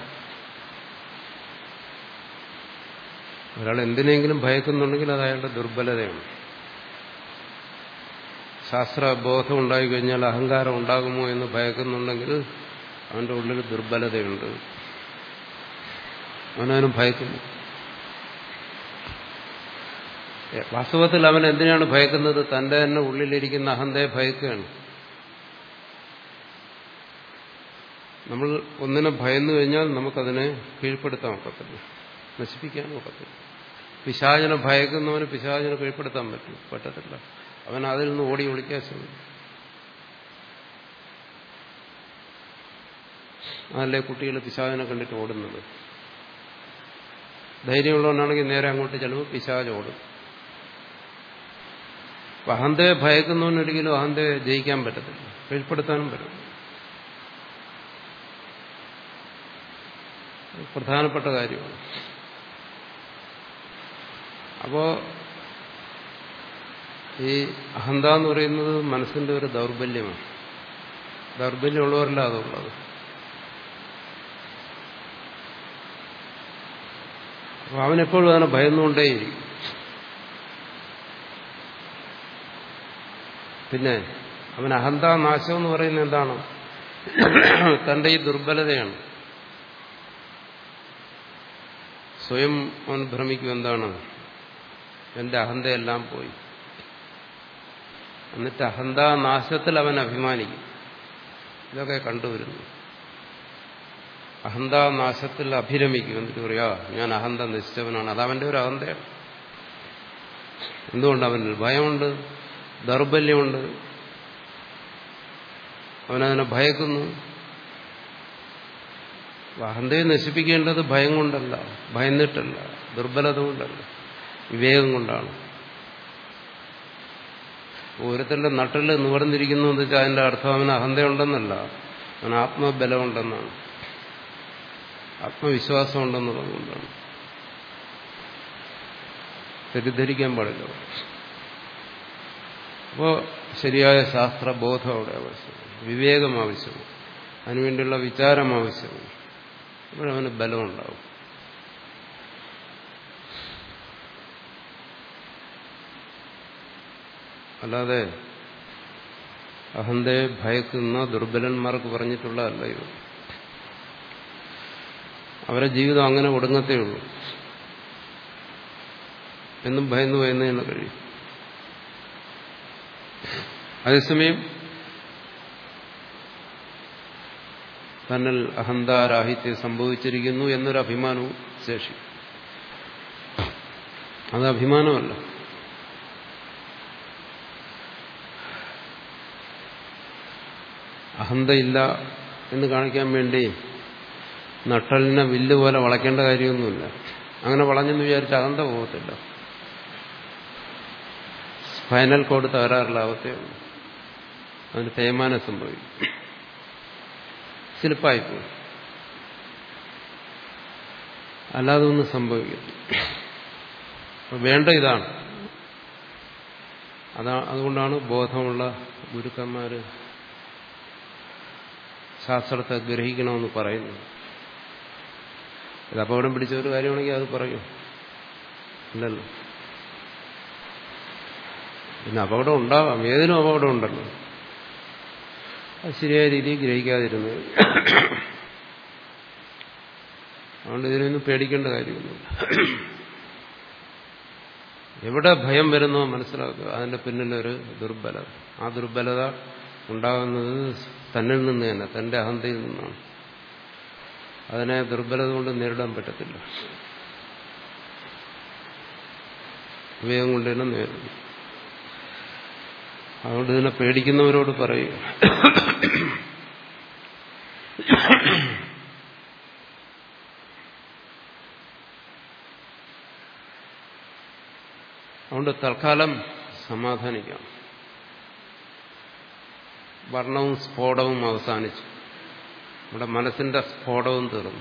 ഒരാൾ എന്തിനെങ്കിലും ഭയക്കുന്നുണ്ടെങ്കിൽ അത് അയാളുടെ ദുർബലതയാണ് ശാസ്ത്രബോധം ഉണ്ടായി കഴിഞ്ഞാൽ അഹങ്കാരം ഉണ്ടാകുമോ എന്ന് ഭയക്കുന്നുണ്ടെങ്കിൽ അവന്റെ ഉള്ളിൽ ദുർബലതയുണ്ട് അവനവനും ഭയക്കുന്നു വാസ്തവത്തിൽ അവൻ എന്തിനാണ് ഭയക്കുന്നത് തന്റെ തന്നെ ഉള്ളിലിരിക്കുന്ന അഹന്തയെ ഭയക്കുകയാണ് നമ്മൾ ഒന്നിനെ ഭയന്നു കഴിഞ്ഞാൽ നമുക്കതിനെ കീഴ്പ്പെടുത്താൻ ഒക്കത്തില്ല നശിപ്പിക്കാൻ ഒക്കത്തില്ല പിശാചനെ ഭയക്കുന്നവന് പിശാചനെ കീഴ്പ്പെടുത്താൻ പറ്റും പറ്റത്തില്ല അവൻ അതിൽ നിന്ന് ഓടി ഒളിക്കാൻ ശ്രമിക്കും അതല്ലേ കുട്ടികൾ പിശാചനെ കണ്ടിട്ട് ഓടുന്നത് ധൈര്യമുള്ളവനാണെങ്കിൽ നേരെ അങ്ങോട്ട് ചെല്ലുമ്പോൾ പിശാജ് ഓടും അപ്പൊ അഹന്തയെ ഭയക്കുന്നവനൊരിക്കലും അഹന്തയെ ജയിക്കാൻ പറ്റത്തില്ല കീഴ്പ്പെടുത്താനും പറ്റും പ്രധാനപ്പെട്ട കാര്യമാണ് അപ്പോ ഈ അഹന്ത എന്ന് പറയുന്നത് മനസ്സിന്റെ ഒരു ദൗർബല്യമാണ് ദൗർബല്യമുള്ളവരല്ല അതുള്ളത് അപ്പൊ അവനെപ്പോഴും അതിനെ ഭയന്നുകൊണ്ടേയിരിക്കും പിന്നെ അവൻ അഹന്ത നാശം എന്ന് പറയുന്നത് എന്താണ് തന്റെ ഈ ദുർബലതയാണ് സ്വയം അവൻ ഭ്രമിക്കും എന്താണ് എന്റെ അഹന്തയെല്ലാം പോയി എന്നിട്ട് അഹന്താ നാശത്തിൽ അവൻ അഭിമാനിക്കും ഇതൊക്കെ കണ്ടുവരുന്നു അഹന്താ നാശത്തിൽ അഭിരമിക്കും എന്നിട്ട് പറയാ ഞാൻ അഹന്ത നശിച്ചവനാണ് അത് അവന്റെ ഒരു അഹന്തയാണ് എന്തുകൊണ്ട് അവനിൽ ഭയമുണ്ട് ദൗർബല്യമുണ്ട് അവനതിനെ ഭയക്കുന്നു അഹന്തയെ നശിപ്പിക്കേണ്ടത് ഭയം കൊണ്ടല്ല ഭയന്നിട്ടല്ല ദുർബലത കൊണ്ടല്ല വിവേകം കൊണ്ടാണ് ഓരോരുത്തരുടെ നട്ടിൽ നിവർന്നിരിക്കുന്നു എന്ന് വെച്ചാൽ അതിന്റെ അർത്ഥം അവന് അഹന്തയുണ്ടെന്നല്ല അവന് ആത്മബലമുണ്ടെന്നാണ് ആത്മവിശ്വാസം ഉണ്ടെന്നുള്ളത് കൊണ്ടാണ് തെറ്റിദ്ധരിക്കാൻ പാടില്ല അപ്പോൾ ശരിയായ ശാസ്ത്രബോധം അവിടെ ആവശ്യമാണ് വിവേകം ആവശ്യമാണ് അതിനുവേണ്ടിയുള്ള വിചാരം ആവശ്യമാണ് അപ്പോഴവന് ബലമുണ്ടാവും അല്ലാതെ അഹന്തയെ ഭയക്കുന്ന ദുർബലന്മാർക്ക് പറഞ്ഞിട്ടുള്ളതല്ല ഇത് അവരെ ജീവിതം അങ്ങനെ ഒടുങ്ങത്തേ ഉള്ളൂ എന്നും ഭയന്നു ഭയന്നു എന്ന് കഴിയും അതേസമയം തന്നിൽ അഹന്താരാഹിത്യം സംഭവിച്ചിരിക്കുന്നു എന്നൊരു അഭിമാനവും ശേഷി അത് അഭിമാനമല്ല അഹന്തയില്ല എന്ന് കാണിക്കാൻ വേണ്ടി നട്ടലിനെ വില്ല് പോലെ വളയ്ക്കേണ്ട കാര്യമൊന്നുമില്ല അങ്ങനെ വളഞ്ഞെന്ന് വിചാരിച്ച് അഹന്ത പോകത്തില്ല സ്പൈനൽ കോഡ് തകരാറുള്ള അവസ്ഥയുള്ളൂ അതിന് തേയ്മാനം സംഭവിക്കും സ്ലിപ്പായിപ്പോയി അല്ലാതെ ഒന്നും സംഭവിക്കത്തില്ല വേണ്ട ഇതാണ് അതാ അതുകൊണ്ടാണ് ബോധമുള്ള ഗുരുക്കന്മാര് ശാസ്ത്രത്തെ ഗ്രഹിക്കണമെന്ന് പറയുന്നത് ഇത് അപകടം പിടിച്ച ഒരു കാര്യമാണെങ്കിൽ അത് പറയും ഇല്ലല്ലോ പിന്നെ അപകടം ഉണ്ടാവാം ഏതിനും അപകടം ഉണ്ടല്ലോ അത് ശരിയായ രീതിയിൽ ഗ്രഹിക്കാതിരുന്നത് അതുകൊണ്ട് ഇതിനൊന്നും പേടിക്കേണ്ട കാര്യമൊന്നുമില്ല എവിടെ ഭയം വരുന്നോ മനസ്സിലാക്കുക അതിന്റെ പിന്നിലൊരു ദുർബലത ആ ദുർബലത ഉണ്ടാകുന്നത് തന്നിൽ നിന്ന് തന്നെ തന്റെ അഹന്തയിൽ നിന്നാണ് അതിനെ ദുർബലത കൊണ്ട് നേരിടാൻ പറ്റത്തില്ല വിവേകം കൊണ്ട് തന്നെ നേരിടും അതുകൊണ്ട് ഇതിനെ പേടിക്കുന്നവരോട് പറയുക അതുകൊണ്ട് തൽക്കാലം സമാധാനിക്കാം വർണ്ണവും സ്ഫോടവും അവസാനിച്ചു നമ്മുടെ മനസ്സിന്റെ സ്ഫോടവും തീർന്നു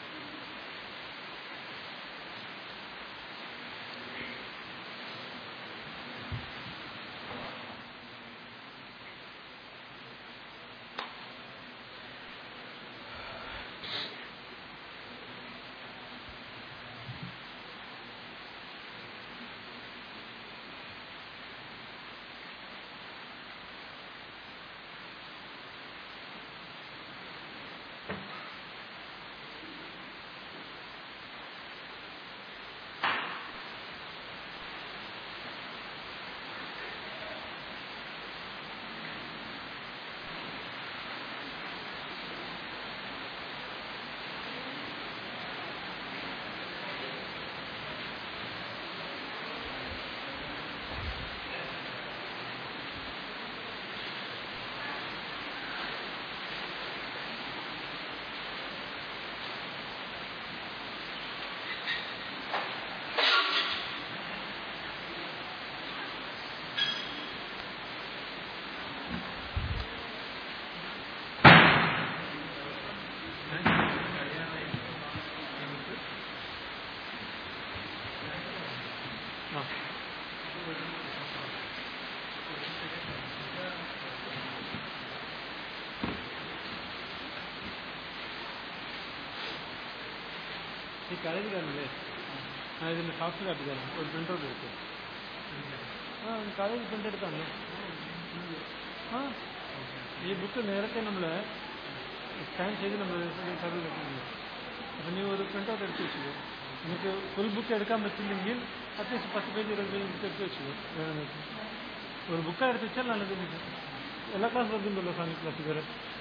ഈ കടയിലല്ലേ ആ ഇതിന്റെ സോഫ്റ്റ് കാപ്പി തരാം ഒരു പ്രിന്റ് ഔട്ട് എടുത്തു ആ കടയിൽ പ്രിന്റ് എടുത്താണ് ആ ഈ ബുക്ക് നേരത്തെ നമ്മൾ സ്കാൻ ചെയ്ത് നമ്മൾ സർവീസ് വെക്കുന്നത് അപ്പം നീ ഒരു പ്രിന്റ് ഔട്ട് എടുത്ത് വെച്ചു നിങ്ങൾക്ക് ഫുൾ ബുക്ക് എടുക്കാൻ പറ്റില്ലെങ്കിൽ അത്യാവശ്യം പത്ത് പേജ് ഇരുപത് പേജ് ബുക്ക് എടുത്ത് വെച്ചു വേണമെന്ന് വെച്ചാൽ ഒരു ബുക്ക് എടുത്ത് വെച്ചാൽ നല്ലത് എല്ലാ ക്ലാസ് വരുന്നുണ്ടല്ലോ സാമി ക്ലാസ് ഇതുവരെ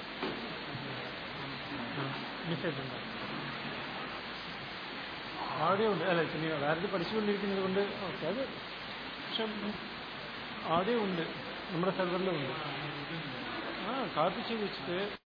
മിസ്സായിട്ടുണ്ടോ ആഡിയോ ഉണ്ട് അല്ല ഇപ്പം നീ വേറെ പഠിച്ചുകൊണ്ടിരിക്കുന്നത് കൊണ്ട് ഓക്കെ അത് പക്ഷെ ആഡിയോ ഉണ്ട് നമ്മുടെ സെർവറിലും ഉണ്ട് ആ കാപ്പി ചെയ്ത് വെച്ചിട്ട്